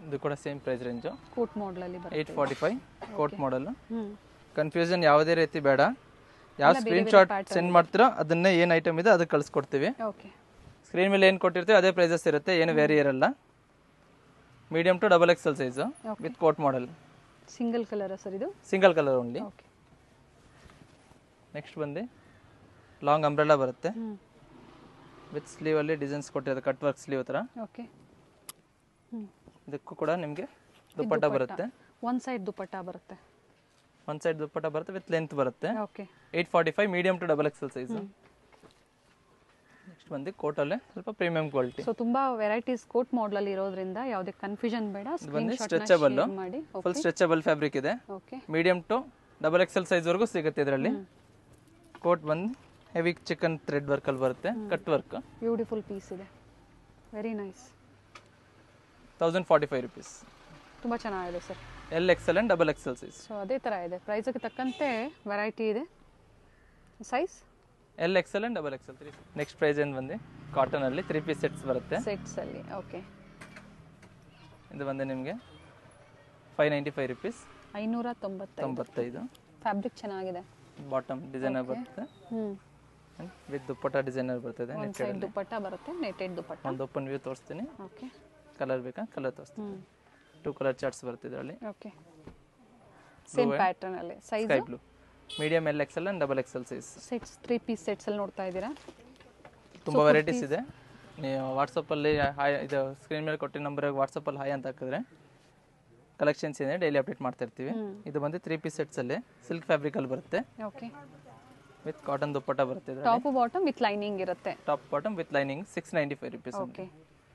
ಇದು ಕೂಡ ಸೇಮ್ ಪ್ರೈಸ್ ರೇಂಜು ಕೋಟ್ ಮಾಡಲಲ್ಲಿ ಬರುತ್ತೆ eight forty five coat model ಹ್ಞೂ ಕನ್ಫ್ಯೂಷನ್ ಯಾವುದೇ ರೀತಿ ಬೇಡ ಯಾವ ಸ್ಕ್ರೀನ್ ಶಾಟ್ ಸೆಂಡ್ ಮಾಡ್ತೀರೋ ಅದನ್ನೇ ಏನು ಐಟಮ್ ಇದೆ ಅದಕ್ಕೆ ಕಳಿಸ್ಕೊಡ್ತೀವಿ ಓಕೆ ಸ್ಕ್ರೀನ್ ಮೇಲೆ ಏನು ಕೊಟ್ಟಿರ್ತೀವಿ ಅದೇ ಪ್ರೈಸಸ್ ಇರುತ್ತೆ ಏನು ವೇರಿ ಇರಲ್ಲ medium to double XL size with coat model single ಕಲರ ಸರ್ ಇದು single colour only okay next ಬಂದು ಲಾಂಗ್ ಅಂಬ್ರೆಲಾ ಬರುತ್ತೆ ಹ್ಞೂ ವಿತ್ ಸ್ಲೀವಲ್ಲಿ ಡಿಸೈನ್ಸ್ ಕೊಟ್ಟಿರೋದು ಕಟ್ ವರ್ಕ್ ಸ್ಲೀವ್ ಥರ ಓಕೆ ಹ್ಞೂ ಇದಕ್ಕೂ ಕೂಡ ನಿಮಗೆ ದುಪ್ಪಟ್ಟ ಬರುತ್ತೆ ಒನ್ ಸೈಡ್ ದುಪ್ಪಟ್ಟ ಬರುತ್ತೆ ಒಂದು ಸೈಡ್ ದುಪ್ಪಟ್ಟ ಬರುತ್ತೆ ವಿತ್ ಲೆಂತ್ ಬರುತ್ತೆ okay eight forty five medium to double XL size next ಬಂದು ಕೋಟಲ್ಲೇ ಸ್ವಲ್ಪ ಪ್ರೀಮಿಯಂ ಕ್ವಾಲಿಟಿ ಸೊ ತುಂಬಾ ವೆರೈಟೀಸ್ ಕೋಟ್ ಮಾಡಲಲ್ಲಿ ಇರೋದ್ರಿಂದ ಯಾವುದೇ ಕನ್ಫ್ಯೂಷನ್ ಬೇಡ ಬಂದು ಸ್ಕ್ರೀನ್ ಸ್ಟ್ರೆಚಬಲ್ ಮಾಡಿ ಫುಲ್ ಸ್ಟ್ರೆಚಬಲ್ ಫ್ಯಾಬ್ರಿಕ್ ಇದೆ okay medium to double XL ಸೈಜ್ವರೆಗೂ ಸಿಗುತ್ತೆ ಇದರಲ್ಲಿ ಕೋಟ್ ಬಂದು ಹೆವಿ ಚಿಕನ್ ಥ್ರೆಡ್ ವರ್ಕಲ್ಲಿ ಬರುತ್ತೆ ಕಟ್ ವರ್ಕ್ ಬ್ಯೂಟಿಫುಲ್ ಪೀಸ್ ಇದೆ very nice thousand forty five rupees ತುಂಬ ಚೆನ್ನಾಗಿದೆ sir L XL and double XL size so ಅದೇ ಥರ ಇದೆ ಪ್ರೈಸ್ಗೆ ತಕ್ಕಂತೆ ವೆರೈಟಿ ಇದೆ size L XL and double XL three next price ಏನು ಬಂದು ಕಾಟನಲ್ಲಿ ತ್ರೀ ಪೀಸ್ ಸೆಟ್ಸ್ ಬರುತ್ತೆ ಸೆಟ್ಸಲ್ಲಿ ಓಕೆ ಇದು ಬಂದು ನಿಮಗೆ ಫೈವ್ ನೈಂಟಿ ಫೈವ್ ರುಪೀಸ್ ಐನೂರ ತೊಂಬತ್ತೈದು ತೊಂಬತ್ತೈದು ಫ್ಯಾಬ್ರಿಕ್ ಚೆನ್ನಾಗಿದೆ ಬಾಟಮ್ ಡಿಸೈನರ್ ಬರುತ್ತೆ ಹ್ಞೂ ವಿತ್ ದುಪ್ಪಟ್ಟ ಡಿಸೈನರ್ ಬರ್ತದೆ ಒಂದು ಸೈಡ್ ದುಪ್ಪಟ್ಟ ಬರುತ್ತೆ ನೆಟೆಡ್ ದುಪ್ಪಟ್ಟ ಒಂದು ಓಪನ್ ವ್ಯೂ ತೋರಿಸ್ತೀನಿ ಓಕೆ ಕಲರ್ ಬೇಕಾ ಕಲರ್ ತೋರಿಸ್ತೀನಿ ಹ್ಞೂ ಟೂ ಕಲರ್ ಚಾರ್ಟ್ಸ್ ಬರುತ್ತೆ ಇದರಲ್ಲಿ ಓಕೆ ಸೇಮ್ ಪ್ಯಾಟರ್ನಲ್ಲಿ size sky blue medium L XL and double XL size sets three piece ಸೆಟ್ಸಲ್ಲಿ ನೋಡ್ತಾ ಇದ್ದೀರಾ ತುಂಬ ವೆರೈಟೀಸ್ ಇದೆ ನೀವು ವಾಟ್ಸಪ್ಪಲ್ಲಿ ಹಾಯ್ ಇದು ಸ್ಕ್ರೀನ್ ಮೇಲೆ ಕೊಟ್ಟಿರೋ ನಂಬರ್ಗೆ ವಾಟ್ಸಪ್ಪಲ್ಲಿ ಹಾಯ್ ಅಂತ ಹಾಕಿದ್ರೆ ಕಲೆಕ್ಷನ್ಸ್ ಇದೆ ಡೈಲಿ ಅಪ್ಡೇಟ್ ಮಾಡ್ತಾ ಇರ್ತೀವಿ ಇದು ಬಂದು ತ್ರೀ ಪೀಸ್ ಸೆಟ್ಸಲ್ಲಿ ಸಿಲ್ಕ್ ಫ್ಯಾಬ್ರಿಕಲ್ಲಿ ಬರುತ್ತೆ ಓಕೆ ವಿತ್ ಕಾಟನ್ ದುಪ್ಪಟ್ಟ ಬರುತ್ತೆ ಇದರಲ್ಲಿ ಟಾಪ್ ಬಾಟಮ್ ವಿತ್ ಲೈನಿಂಗ್ ಇರುತ್ತೆ top bottom with lining six ninety five rupees okay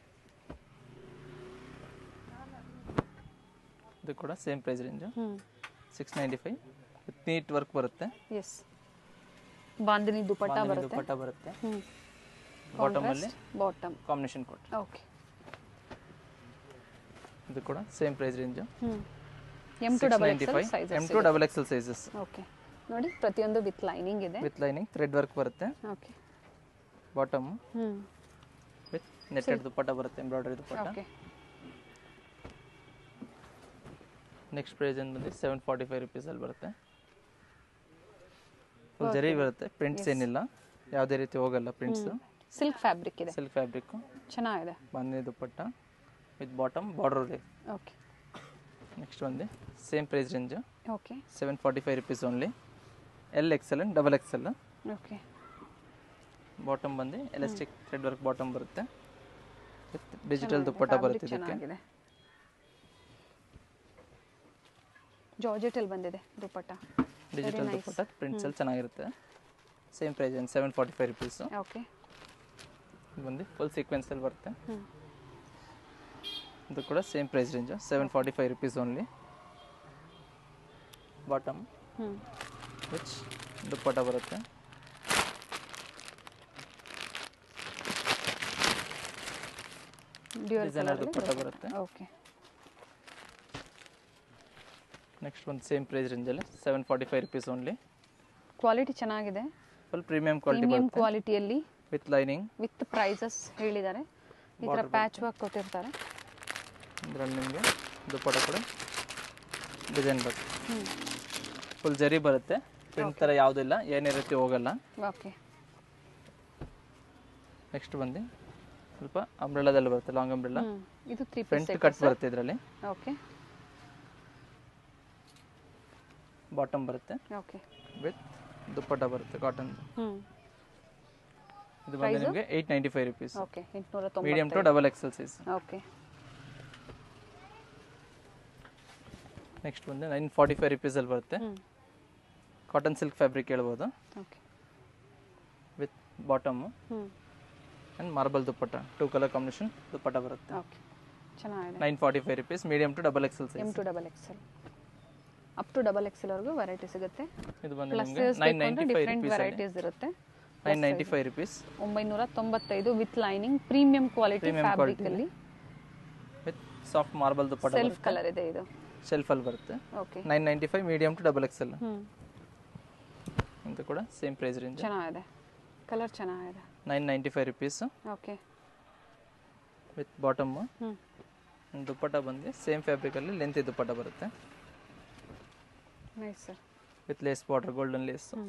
ಇದು ಕೂಡ ಸೇಮ್ ಪ್ರೈಸ್ ರೇಂಜು ಹ್ಞೂ six ninety five with neat work ಬರುತ್ತೆ ಎಸ್ ಬಾಂದಿನಿ ದುಪ್ಪಟ್ಟ ಬಾಂಧನಿ ಬರುತ್ತೆ ದುಪ್ಪಟ್ಟ ಬರುತ್ತೆ ಹ್ಞೂ ಬಾಟಮಲ್ಲಿ ಬಾಟಮ್ ಕಾಂಬಿನೇಷನ್ ಕೊಟ್ಟು ಓಕೆ ಇದು ಕೂಡ ಸೇಮ್ ಪ್ರೈಸ್ ರೇಂಜು ಹ್ಞೂ M to double ninety XL five size M to double XL sizes okay ನೋಡಿ ಪ್ರತಿಯೊಂದು ವಿತ್ ಲೈನಿಂಗ್ ಇದೆ ವಿತ್ ಲೈನಿಂಗ್ ಥ್ರೆಡ್ ವರ್ಕ್ ಬರುತ್ತೆ ಓಕೆ ಬಾಟಮ್ ಹ್ಞೂ ವಿತ್ ನೆಟ್ಟೆಡ್ ದುಪ್ಪಟ್ಟ ಬರುತ್ತೆ embroidery dupatta okay next price ಏನು ಬಂದು ಸೆವೆನ್ ಫಾರ್ಟಿ ಫೈವ್ ರುಪೀಸಲ್ಲಿ ಬರುತ್ತೆ ಫುಲ್ ಜರಿ ಬರುತ್ತೆ ಪ್ರಿಂಟ್ಸ್ ಏನಿಲ್ಲ ಯಾವುದೇ ರೀತಿ ಹೋಗಲ್ಲ ಪ್ರಿಂಟ್ಸು ಸಿಲ್ಕ್ ಫ್ಯಾಬ್ರಿಕ್ ಇದೆ ಸಿಲ್ಕ್ ಫ್ಯಾಬ್ರಿಕ್ಕು ಚೆನ್ನಾಗಿದೆ bandhani dupatta with bottom border ಇದೆ ಓಕೆ ನೆಕ್ಸ್ಟ್ ಬಂದು same price range okay seven forty five rupees only L XL and double XL okay bottom ಬಂದು ಎಲಾಸ್ಟಿಕ್ ಥ್ರೆಡ್ ವರ್ಕ್ ಬಾಟಮ್ ಬರುತ್ತೆ ವಿತ್ ಡಿಜಿಟಲ್ ದುಪ್ಪಟ್ಟ ಬರುತ್ತೆ ಇದಕ್ಕೆ ಚೆನ್ನಾಗಿದೆ ಜಾರ್ಜೆಟಲ್ಲಿ ಬಂದಿದೆ ದುಪ್ಪಟ್ಟ ಡಿಜಿಟಲ್ ದುಪ್ಪಟ್ಟ ಪ್ರಿಂಟ್ಸಲ್ಲಿ ಚೆನ್ನಾಗಿರುತ್ತೆ ಸೇಮ್ ಪ್ರೈಸ್ ಏನು seven forty five rupees okay ಇದು ಬಂದು ಫುಲ್ ಸೀಕ್ವೆನ್ಸಲ್ಲಿ ಬರುತ್ತೆ ಹ್ಞೂ ಇದು ಕೂಡ same price range seven forty five rupees only bottom ಹ್ಞೂ ವಿಚ್ ದುಪ್ಪಟ್ಟ ಬರುತ್ತೆ ಡ್ಯೂಯಲ್ ಡಿಸೈನರ್ ದುಪ್ಪಟ್ಟ ಬರುತ್ತೆ ಓಕೆ ನೆಕ್ಸ್ಟ್ ಒಂದು ಸೇಮ್ ಪ್ರೈಸ್ ರೇಂಜಲ್ಲಿ seven forty five rupees only quality ಚೆನ್ನಾಗಿದೆ ಫುಲ್ ಪ್ರೀಮಿಯಂ ಕ್ವಾಲಿಟಿ ಪ್ರೀಮಿಯಂ ಬರುತ್ತೆ ಕ್ವಾಲಿಟಿಯಲ್ಲಿ ವಿತ್ ಲೈನಿಂಗ್ ವಿತ್ ಪ್ರೈಸಸ್ ಹೇಳಿದ್ದಾರೆ ಈ ಥರ ಪ್ಯಾಚ್ ವರ್ಕ್ ಕೊಟ್ಟಿರ್ತಾರೆ ಇದರಲ್ಲಿ ನಿಮಗೆ ದುಪ್ಪಟ್ಟ ಕೂಡ ಡಿಸೈನ್ ಬರುತ್ತೆ ಹ್ಞೂ ಫುಲ್ ಜರಿ ಬರುತ್ತೆ ಪ್ರಿಂಟ್ ಥರ ಯಾವುದಿಲ್ಲ ಏನೇ ರೀತಿ ಹೋಗಲ್ಲ ಓಕೆ ನೆಕ್ಸ್ಟ್ ಬಂದು ಸ್ವಲ್ಪ ಅಂಬ್ರೆಲಾದಲ್ಲಿ ಬರುತ್ತೆ ಲಾಂಗ್ ಅಂಬ್ರೆಲಾ ಹ್ಞೂ ಇದು ತ್ರೀ ಪೀಸ್ ಫ್ರಂಟ್ ಕಟ್ ಬರುತ್ತೆ ಇದರಲ್ಲಿ ಓಕೆ ಬಾಟಮ್ ಬರುತ್ತೆ ಓಕೆ ವಿತ್ ದುಪ್ಪಟ್ಟ ಬರುತ್ತೆ ಕಾಟನ್ ಹ್ಞೂ ಇದು ಬಂದು ನಿಮಗೆ eight ninety five rupees okay ಎಂಟುನೂರ ತೊಂಬತ್ತು medium to double XL size okay next ಬಂದು ನೈನ್ ಫಾರ್ಟಿ ಫೈವ್ ರುಪೀಸಲ್ಲಿ ಬರುತ್ತೆ ಹ್ಞೂ ಕಾಟನ್ ಸಿಲ್ಕ್ ಫ್ಯಾಬ್ರಿಕ್ ಹೇಳ್ಬೋದು ಓಕೆ ವಿತ್ ಬಾಟಮು ಹ್ಞೂ and marble dupatta two colour combination dupatta ಬರುತ್ತೆ ಓಕೆ ಚೆನ್ನಾಗಿದೆ nine forty five rupees medium to double XL M size to double XL up to double ಎಕ್ಸೆಲ್ವರೆಗೂ variety ಸಿಗುತ್ತೆ ಇದು ಬಂದು ಪ್ಲಸ್ ನಿಮಗೆ nine ninety five different rupees varieties ಇರುತ್ತೆ nine ninety five rupees ಒಂಬೈನೂರ ತೊಂಬತ್ತೈದು with lining premium quality Premium fabric quality ಅಲ್ಲಿ with soft marble dupatta self colour ಇದೆ ಇದು ಶೆಲ್ಫಲ್ಲಿ ಬರುತ್ತೆ okay nine ninety five medium to double XL ಹ್ಞೂ ಅಂತ ಕೂಡ ಸೇಮ್ ಪ್ರೈಸ್ ರೇಂಜ್ ಚೆನ್ನಾಗಿದೆ ಕಲರ್ ಚೆನ್ನಾಗಿದೆ nine ninety five rupees okay with bottom ಹ್ಞೂ ದುಪ್ಪಟ್ಟ ಬಂದು ಸೇಮ್ ಫ್ಯಾಬ್ರಿಕಲ್ಲಿ ಲೆಂತ್ ದುಪ್ಪಟ್ಟ ಬರುತ್ತೆ nice sir with lace border golden lace ಹ್ಞೂ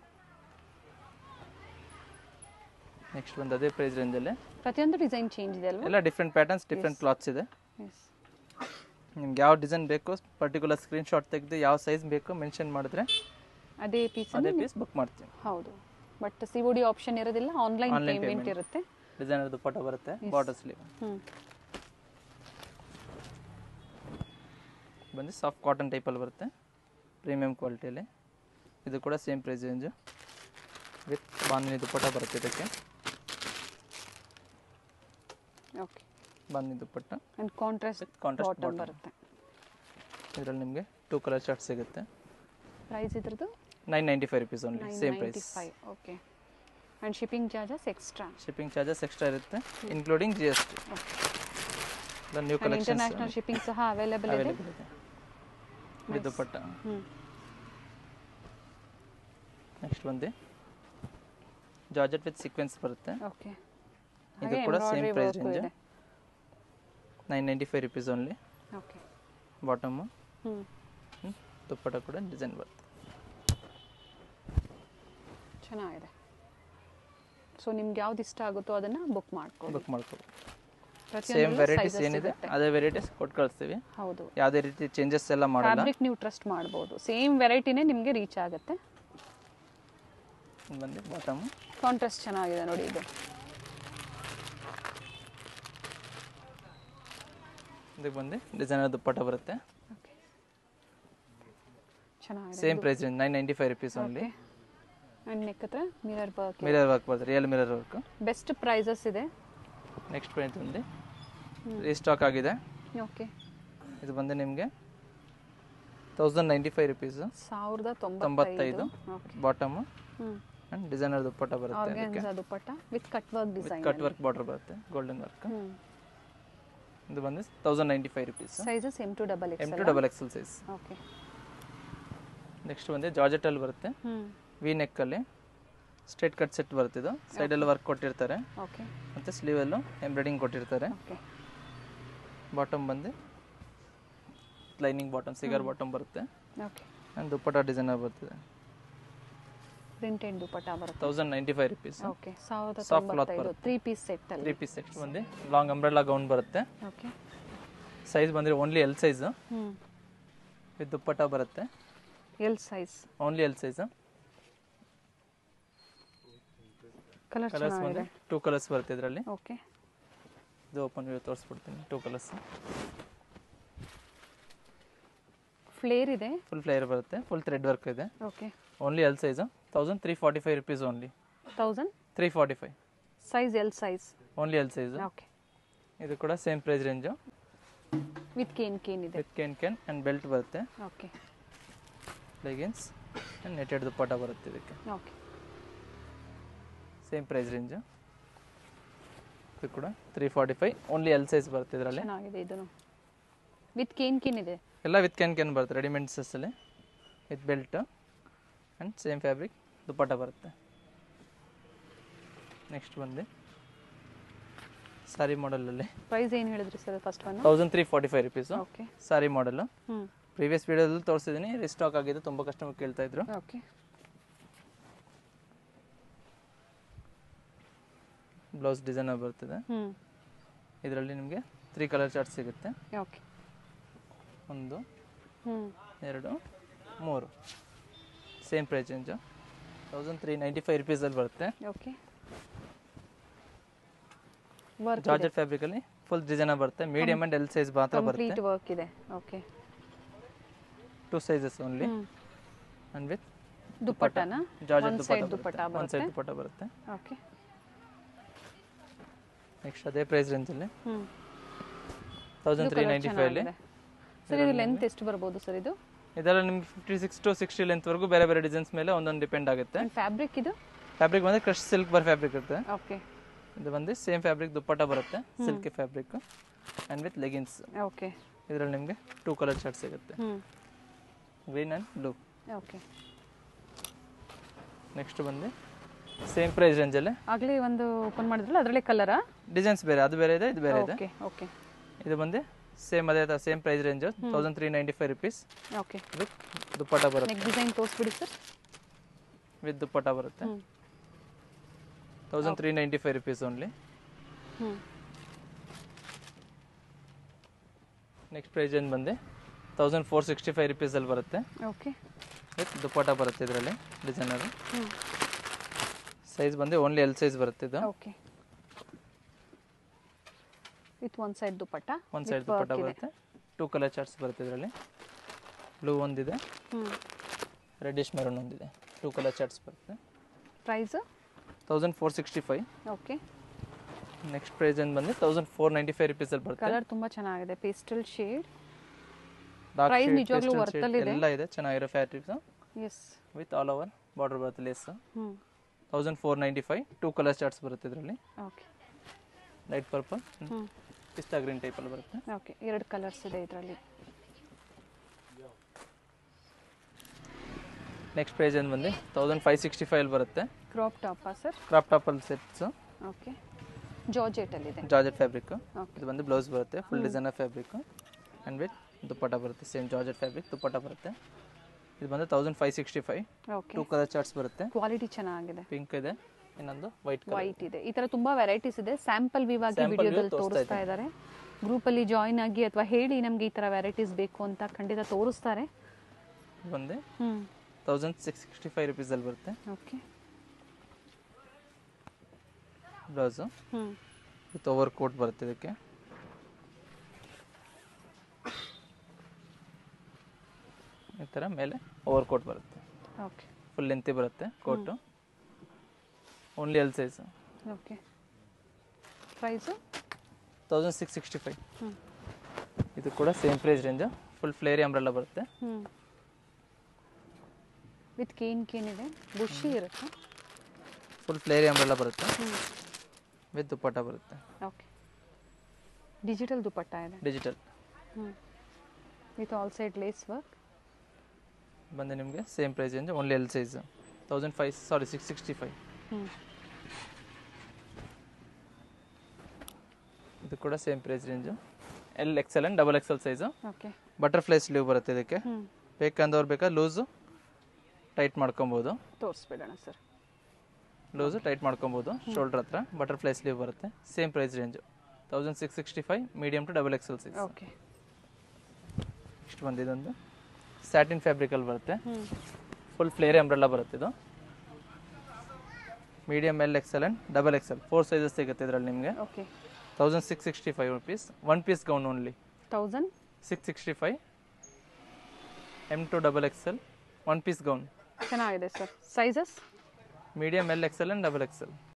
ನೆಕ್ಸ್ಟ್ ಬಂದು ಅದೇ ಪ್ರೈಸ್ ರೇಂಜಲ್ಲೇ ಪ್ರತಿಯೊಂದು ಡಿಸೈನ್ ಚೇಂಜ್ ಇದೆ ಅಲ್ವಾ ಎಲ್ಲ ಡಿಫ್ರೆಂಟ್ ಪ್ಯಾಟರ್ನ್ಸ್ ಡಿಫ್ರೆಂಟ್ ಕ್ಲಾತ್ಸ್ ಇದೆ ಎಸ್ ನಿಮ್ಗೆ ಯಾವ ಡಿಸೈನ್ ಬೇಕು ಪರ್ಟಿಕ್ಯುಲರ್ ಸ್ಕ್ರೀನ್ಶಾಟ್ ತೆಗೆದು ಯಾವ ಸೈಜ್ ಬೇಕು ಮೆನ್ಷನ್ ಮಾಡಿದ್ರೆ ಅದೇ ಪೀಸ್ ಅದೇ ಪೀಸ್ ಬುಕ್ ಮಾಡ್ತೀವಿ ಹೌದು but C O D option ಇರೋದಿಲ್ಲ ಆನ್ಲೈನ್ Online ಪೇಮೆಂಟ್ payment. ಇರುತ್ತೆ ಡಿಸೈನರ್ ದುಪ್ಪಟ್ಟ ಬರುತ್ತೆ ಬಾರ್ಡರ್ ಸ್ಲೀವ್ ಹ್ಞೂ ಬಂದು ಸಾಫ್ಟ್ ಕಾಟನ್ ಟೈಪಲ್ಲಿ ಬರುತ್ತೆ ಪ್ರೀಮಿಯಂ ಕ್ವಾಲಿಟಿಯಲ್ಲಿ ಇದು ಕೂಡ same price range with bandhani dupatta ಬರುತ್ತೆ ಇದಕ್ಕೆ okay bandhani dupatta and contrast With contrast bottom bottom. ಬರುತ್ತೆ ಇದರಲ್ಲಿ ನಿಮಗೆ ಟೂ ಕಲರ್ ಶರ್ಟ್ ಸಿಗುತ್ತೆ ಪ್ರೈಸ್ ಇದ್ರದ್ದು nine ninety five rupees only nine same ninety price five okay and shipping charges extra shipping charges extra ಇರುತ್ತೆ including G S T new and collections international shipping ಸಹ available ಇದೆ available ಇದೆ ಇದು ದುಪ್ಪಟ್ಟ ಹ್ಞೂ next ಬಂದು georgette with sequence ಬರುತ್ತೆ okay ಇದು ಕೂಡ same price range nine ninety five rupees only okay bottom ಹ್ಞೂ ದುಪ್ಪಟ್ಟ ಕೂಡ ಡಿಸೈನ್ ಬರುತ್ತೆ ಚೆನ್ನಾಗಿದೆ ಸೊ ನಿಮ್ಗೆ ಯಾವ್ದು ಇಷ್ಟ ಆಗುತ್ತೋ ಅದನ್ನು ಬುಕ್ ಮಾಡ್ಕೊಳ್ಳಿ ಬುಕ್ ಮಾಡ್ಕೋಬೋದು ಸೇಮ್ ಪ್ರತಿಯೊಂದು ವೆರೈಟೀಸ್ sizes ಏನಿದೆ ಸಿಗುತ್ತೆ. ಅದೇ ವೆರೈಟೀಸ್ ಕೊಟ್ಟು ಕಳಿಸ್ತೀವಿ ಹೌದು ಯಾವುದೇ ರೀತಿ ಚೇಂಜಸ್ ಎಲ್ಲ ಮಾಡಲ್ಲ ಫ್ಯಾಬ್ರಿಕ್ ನೀವು ಟ್ರಸ್ಟ್ ಮಾಡ್ಬೋದು ಸೇಮ್ ವೆರೈಟಿನೇ ನಿಮಗೆ ರೀಚ್ ಆಗುತ್ತೆ ಇದು ಬಂದು ಬಾಟಮು ಕಾಂಟ್ರಾಸ್ಟ್ ಚೆನ್ನಾಗಿದೆ ನೋಡಿ ಇದು ಇದಕ್ಕೆ ಬಂದು ಡಿಸೈನರ್ ದುಪ್ಪಟ್ಟ ಬರುತ್ತೆ ಓಕೆ ಚೆನ್ನಾಗಿದೆ same price range nine ninety five rupees only okay and neck ಹತ್ರ ಮಿರರ್ ವರ್ಕ್ ಮಿರರ್ ವರ್ಕ್ ಬರುತ್ತೆ real mirror work best prices ಇದೆ ನೆಕ್ಸ್ಟ್ ಪ್ರೈಸ್ ಬಂದು ರೀಸ್ಟಾಕ್ ಆಗಿದೆ ಓಕೆ ಇದು ಬಂದು ನಿಮಗೆ ತೌಸಂಡ್ ನೈಂಟಿ ಫೈವ್ ರುಪೀಸು ಸಾವಿರದ ತೊಂಬತ್ತೈದು ತೊಂಬತ್ತೈದು ಓಕೆ ಬಾಟಮು ಹ್ಞೂ ಆ್ಯಂಡ್ ಡಿಸೈನರ್ ದುಪ್ಪಟ್ಟ ಬರುತ್ತೆ ಅದಕ್ಕೆ organza dupatta with cut work design cut work border ಬರುತ್ತೆ ಗೋಲ್ಡನ್ ವರ್ಕ್ ಹ್ಞೂ ಇದು ಬಂದು thousand ninety five rupees sizes M to double M X to double XL size okay next ಬಂದು ಜಾರ್ಜೆಟಲ್ಲಿ ಬರುತ್ತೆ ಹ್ಞೂ ವಿ ನೆಕ್ಕಲ್ಲಿ ಸ್ಟ್ರೇಟ್ ಕಟ್ ಸೆಟ್ ಬರ್ತಿದ್ದು ಸೈಡಲ್ಲಿ ವರ್ಕ್ ಕೊಟ್ಟಿರ್ತಾರೆ ಓಕೆ ಮತ್ತು ಸ್ಲೀವಲ್ಲೂ ಎಂಬ್ರಾಯ್ಡಿಂಗ್ ಕೊಟ್ಟಿರ್ತಾರೆ ಓಕೆ ಬಾಟಮ್ ಬಂದು ಲೈನಿಂಗ್ ಬಾಟಮ್ ಸಿಗರ್ ಬಾಟಮ್ ಬರುತ್ತೆ ಓಕೆ ಆ್ಯಂಡ್ ದುಪ್ಪಟ್ಟ ಡಿಸೈನರ್ ಬರ್ತಿದೆ ಪ್ರಿಂಟೆಡ್ ದುಪ್ಪಟ್ಟ ಬರುತ್ತೆ thousand ninety five rupees okay ಸಾವಿರದ Soft cloth ತೊಂಬತ್ತೈದು ತ್ರೀ ಪೀಸ್ ಸೆಟ್ ಅಲ್ಲಿ ತ್ರೀ ಪೀಸ್ ಸೆಟ್ ಬಂದು ಲಾಂಗ್ ಅಂಬ್ರೆಲಾ ಗೌನ್ ಬರುತ್ತೆ ಓಕೆ ಸೈಜ್ ಬಂದರೆ ಓನ್ಲಿ ಎಲ್ ಸೈಜು ಹ್ಞೂ ವಿತ್ ದುಪ್ಪಟ್ಟ ಬರುತ್ತೆ L size only L size colour colours ಬಂದು ಚೆನ್ನಾಗಿದೆ ಟೂ ಕಲರ್ಸ್ ಬರುತ್ತೆ ಇದರಲ್ಲಿ ಓಕೆ ಇದು ಓಪನ್ ವ್ಯೂ ತೋರಿಸ್ಬಿಡ್ತೀನಿ ಟೂ ಕಲರ್ಸ್ ಫ್ಲೇರ್ ಇದೆ ಫುಲ್ ಫ್ಲೇಯರ್ ಬರುತ್ತೆ ಫುಲ್ ಥ್ರೆಡ್ ವರ್ಕ್ ಇದೆ okay only L size thousand three forty five rupees only thousand three forty five size L size only L size okay ಇದು ಕೂಡ same price range with cancan ಇದೆ with cancan and belt ಬರುತ್ತೆ okay leggings and netted dupatta ಬರುತ್ತೆ ಇದಕ್ಕೆ okay same price range ಇದು ಕೂಡ three forty five only L size ಬರುತ್ತೆ ಇದರಲ್ಲಿ ಚೆನ್ನಾಗಿದೆ ಇದನ್ನು ವಿತ್ ಕೇನ್ ಕೇನ್ ಇದೆ ಎಲ್ಲ ವಿತ್ ಕ್ಯಾನ್ ಕ್ಯಾನ್ ಬರುತ್ತೆ ರೆಡಿಮೇಡ್ ಸಸ್ಸಲ್ಲಿ with belt and same fabric dupatta ಬರುತ್ತೆ ನೆಕ್ಸ್ಟ್ ಬಂದು ಸಾರಿ ಮಾಡಲಲ್ಲಿ ಪ್ರೈಸ್ ಏನು ಹೇಳಿದ್ರಿ sir first one thousand three forty five rupees okay sari model ಹ್ಞೂ ಪ್ರೀವಿಯಸ್ ವೀಡಿಯೋದಲ್ಲಿ ತೋರಿಸಿದ್ದೀನಿ ರಿಸ್ಟಾಕ್ ಆಗಿದೆ ತುಂಬ ಕಸ್ಟಮರ್ ಕೇಳ್ತಾ ಇದ್ರು ಓಕೆ ಬ್ಲೌಸ್ ಡಿಸೈನರ್ ಬರ್ತದೆ ಹ್ಞೂ ಇದರಲ್ಲಿ ನಿಮಗೆ ತ್ರೀ ಕಲರ್ ಚಾರ್ಟ್ ಸಿಗುತ್ತೆ ಓಕೆ ಒಂದು ಹ್ಞೂ ಎರಡು ಮೂರು same price range thousand three ninety five ರುಪೀಸಲ್ಲಿ ಬರುತ್ತೆ ಓಕೆ ವರ್ಕ್ ಜಾರ್ಜೆಟ್ ಫ್ಯಾಬ್ರಿಕಲ್ಲಿ ಫುಲ್ ಡಿಸೈನರ್ ಬರುತ್ತೆ ಮೀಡಿಯಮ್ ಆ್ಯಂಡ್ ಎಲ್ ಸೈಜ್ ಮಾತ್ರ ಬರುತ್ತೆ ಕಂಪ್ಲೀಟ್ ವರ್ಕ್ ಇದೆ ಓಕೆ ಟೂ ಸೈಜಸ್ ಓನ್ಲಿ ಹ್ಞೂ ಆ್ಯಂಡ್ ವಿತ್ ದುಪ್ಪಟ್ಟನ ಜಾರ್ಜೆಟ್ ಒಂದು ದುಪ್ಪಟ್ಟ ಸೈಡ್ ದುಪ್ಪಟ್ಟ ಬರುತ್ತೆ ಒಂದು ಬರುತ್ತೆ ಸೈಡ್ ದುಪ್ಪಟ್ಟ ಬರುತ್ತೆ ಓಕೆ ನೆಕ್ಸ್ಟ್ ಅದೇ ಪ್ರೈಸ್ ರೇಂಜಲ್ಲಿ ಹ್ಞೂ ತೌಸಂಡ್ ತ್ರೀ ನೈಂಟಿ ಫೈವಲ್ಲಿ ಸರ್ ಇದು ಲೆಂತ್ ಎಷ್ಟು ಬರ್ಬೋದು ಸರ್ ಇದು ಇದೆಲ್ಲ ನಿಮ್ಗೆ ಫಿಫ್ಟಿ ಸಿಕ್ಸ್ ಟು ಸಿಕ್ಸ್ಟಿ ಲೆಂತ್ವರೆಗೂ ಬೇರೆ ಬೇರೆ ಡಿಸೈನ್ಸ್ ಮೇಲೆ ಒಂದೊಂದು ಡಿಪೆಂಡ್ ಆಗುತ್ತೆ ಆ್ಯಂಡ್ ಫ್ಯಾಬ್ರಿಕ್ ಇದು ಫ್ಯಾಬ್ರಿಕ್ ಬಂದರೆ ಕ್ರಶ್ ಸಿಲ್ಕ್ ಬರ್ ಫ್ಯಾಬ್ರಿಕ್ ಇರುತ್ತೆ ಓಕೆ ಇದು ಬಂದು ಸೇಮ್ ಫ್ಯಾಬ್ರಿಕ್ ದುಪ್ಪಟ್ಟ ಬರುತ್ತೆ silky fabric and with leggings okay ಇದರಲ್ಲಿ ನಿಮಗೆ ಟೂ ಕಲರ್ ಶರ್ಟ್ ಸಿಗುತ್ತೆ ಹ್ಞೂ green and blue okay next ಬಂದು ಸೇಮ್ ಪ್ರೈಸ್ ರೇಂಜಲ್ಲೇ ಆಗಲೇ ಒಂದು ಓಪನ್ ಮಾಡಿದ್ರಲ್ಲ ಅದರಲ್ಲೇ ಕಲರಾ ಡಿಸೈನ್ಸ್ ಬೇರೆ ಅದು ಬೇರೆ ಇದೆ ಇದು ಬೇರೆ ಇದೆ ಓಕೆ ಓಕೆ ಇದು ಬಂದು ಸೇಮ್ ಅದೇ same price range thousand three ninety five rupees okay with dupatta ಬರುತ್ತೆ ನೆಕ್ ಡಿಸೈನ್ ತೋರಿಸ್ಬಿಡಿ ಸರ್ ವಿತ್ ದುಪ್ಪಟ್ಟ ಬರುತ್ತೆ ಹ್ಞೂ thousand three ninety five rupees only ಹ್ಞೂ ನೆಕ್ಸ್ಟ್ ಪ್ರೈಸ್ ಏನು ಬಂದು ತೌಸಂಡ್ ಫೋರ್ ಸಿಕ್ಸ್ಟಿ ಫೈವ್ ರುಪೀಸಲ್ಲಿ ಬರುತ್ತೆ ಓಕೆ ವಿತ್ ದುಪ್ಪಟ್ಟ ಬರುತ್ತೆ ಇದರಲ್ಲಿ ಡಿಸೈನರ್ ಹ್ಞೂ ಸೈಜ್ ಬಂದು ಓನ್ಲಿ ಎಲ್ ಸೈಜ್ ಬರುತ್ತೆ ಇದು okay with one side dupatta ಒಂದು ಸೈಡ್ ದುಪ್ಪಟ್ಟ ಬರುತ್ತೆ ಟೂ ಕಲರ್ ಚಾರ್ಟ್ಸ್ ಬರುತ್ತೆ ಇದರಲ್ಲಿ ಬ್ಲೂ ಒಂದಿದೆ ಹ್ಞೂ ರೆಡ್ಡಿಶ್ ಮೆರೂನ್ ಒಂದಿದೆ ಟೂ ಕಲರ್ ಚಾರ್ಟ್ಸ್ ಬರುತ್ತೆ price thousand four sixty five okay next price ಏನು ಬಂದು ತೌಸಂಡ್ ಫೋರ್ ನೈಂಟಿ ಫೈವ್ ರುಪೀಸಲ್ಲಿ ಬರುತ್ತೆ ಕಲರ್ ತುಂಬ ಚೆನ್ನಾಗಿದೆ pastel shade Dark Price shade, ನಿಜವಾಗ್ಲೂ pastel worth shade ಅಲ್ಲಿದೆ. ಎಲ್ಲ ಇದೆ ಚೆನ್ನಾಗಿರೋ fabrics yes with all over border ಬರುತ್ತೆ ಲೇಸ್ ಹ್ಞೂ thousand four ninety five two colour charts ಬರುತ್ತೆ ಇದರಲ್ಲಿ ಓಕೆ ಲೈಟ್ ಪರ್ಪಲ್ ಹ್ಞೂ ಪಿಸ್ತಾ ಗ್ರೀನ್ ಟೈಪಲ್ಲಿ ಬರುತ್ತೆ ಓಕೆ ಎರಡು ಕಲರ್ಸ್ ಇದೆ ಇದರಲ್ಲಿ ನೆಕ್ಸ್ಟ್ ಪ್ರೈಸ್ ಏನು ಬಂದು ತೌಸಂಡ್ ಫೈವ್ ಸಿಕ್ಸ್ಟಿ ಫೈವ್ ಬರುತ್ತೆ ಕ್ರಾಪ್ ಟಾಪಾ ಸರ್ ಕ್ರಾಪ್ ಟಾಪಲ್ಲಿ ಸೆಟ್ಸು ಓಕೆ ಜಾರ್ಜೆಟಲ್ಲಿದೆ ಜಾರ್ಜೆಟ್ ಫ್ಯಾಬ್ರಿಕ್ ಓಕೆ ಇದು ಬಂದು ಬ್ಲೌಸ್ ಬರುತ್ತೆ full designer fabric and with dupatta ಬರುತ್ತೆ ಸೇಮ್ ಜಾರ್ಜೆಟ್ ಫ್ಯಾಬ್ರಿಕ್ ದುಪ್ಪಟ್ಟ ಬರುತ್ತೆ ಇದು ಬಂದು thousand five sixty five okay two colour charts ಬರುತ್ತೆ ಕ್ವಾಲಿಟಿ ಚೆನ್ನಾಗಿದೆ ಪಿಂಕ್ ಇದೆ ಇನ್ನೊಂದು ವೈಟ್ ಕಲರ್ ವೈಟ್ ಇದೆ ಈ ತರ ತುಂಬಾ ವೆರೈಟೀಸ್ ಇದೆ ಸ್ಯಾಂಪಲ್ ವ್ಯೂ ಆಗಿ Sample view ವಿಡಿಯೋದಲ್ಲಿ ತೋರಿಸ್ತಾ ತೋರಿಸ್ತಾ ಇದ್ದಾರೆ ಗ್ರೂಪಲ್ಲಿ ಜಾಯಿನ್ ಆಗಿ ಅಥವಾ ಹೇಳಿ ನಮಗೆ ಈ ತರ ವೆರೈಟೀಸ್ ಬೇಕು ಅಂತ ಖಂಡಿತ ತೋರಿಸ್ತಾರೆ ಬಂದು ಹ್ಞೂ ತೌಸಂಡ್ ಸಿಕ್ಸ್ ಸಿಕ್ಸ್ಟಿ ಫೈವ್ ರುಪೀಸಲ್ಲಿ ಬರುತ್ತೆ ಓಕೆ ಬ್ಲೌಸು ಹ್ಞೂ ವಿತ್ ಓವರ್ ಕೋಟ್ ಬರುತ್ತೆ ಇದಕ್ಕೆ ಈ ಥರ ಮೇಲೆ ಓವರ್ ಕೋಟ್ ಬರುತ್ತೆ ಓಕೆ ಫುಲ್ ಲೆಂತಿ ಬರುತ್ತೆ coat only L size okay price thousand six sixty five ಹ್ಞೂ ಇದು ಕೂಡ same price range full flary umbrella ಬರುತ್ತೆ ಹ್ಞೂ ವಿತ್ ಕೇನ್ ಕೇನ್ ಇದೆ ಬುಷಿ ಇರುತ್ತೆ ಫುಲ್ ಫ್ಲೇರಿ ಅಂಬ್ರೆಲ್ಲ ಬರುತ್ತೆ ಹ್ಞೂ ವಿತ್ ದುಪ್ಪಟ್ಟ ಬರುತ್ತೆ ಓಕೆ ಡಿಜಿಟಲ್ ದುಪಟ್ಟ ಇದೆ ಡಿಜಿಟಲ್ ಹ್ಞೂ with all side lace work ಬಂದು ನಿಮಗೆ same price range only L size thousand five sorry six sixty five ಹ್ಞೂ ಇದು ಕೂಡ same price range L XL and double XL size okay butterfly sleeve ಬರುತ್ತೆ ಇದಕ್ಕೆ ಹ್ಞೂ ಬೇಕಂದವ್ರು ಬೇಕಾ ಲೂಸು ಟೈಟ್ ಮಾಡ್ಕೊಬೋದು ತೋರಿಸ್ಬಿಡೋಣ ಸರ್ ಲೂಸು ಟೈಟ್ ಮಾಡ್ಕೊಬೋದು ಶೋಲ್ಡ್ರ್ ಹತ್ರ ಬಟರ್ಫ್ಲೈ ಸ್ಲೀವ್ ಬರುತ್ತೆ same price range thousand six sixty five medium to double XL size okay ಇಷ್ಟು ಬಂದು ಇದೊಂದು ಸ್ಯಾಟಿನ್ ಫ್ಯಾಬ್ರಿಕಲ್ಲಿ ಬರುತ್ತೆ ಹ್ಞೂ ಫುಲ್ ಫ್ಲೇರಿ ಅಂಬ್ರೆಲ್ಲ ಬರುತ್ತೆ ಇದು medium L XL and double XL four sizes ಸಿಗುತ್ತೆ ಇದರಲ್ಲಿ ನಿಮಗೆ okay thousand six sixty five rupees one piece gown only thousand six sixty five M to double XL one piece gown ಚೆನ್ನಾಗಿದೆ sir sizes medium L XL and double Excel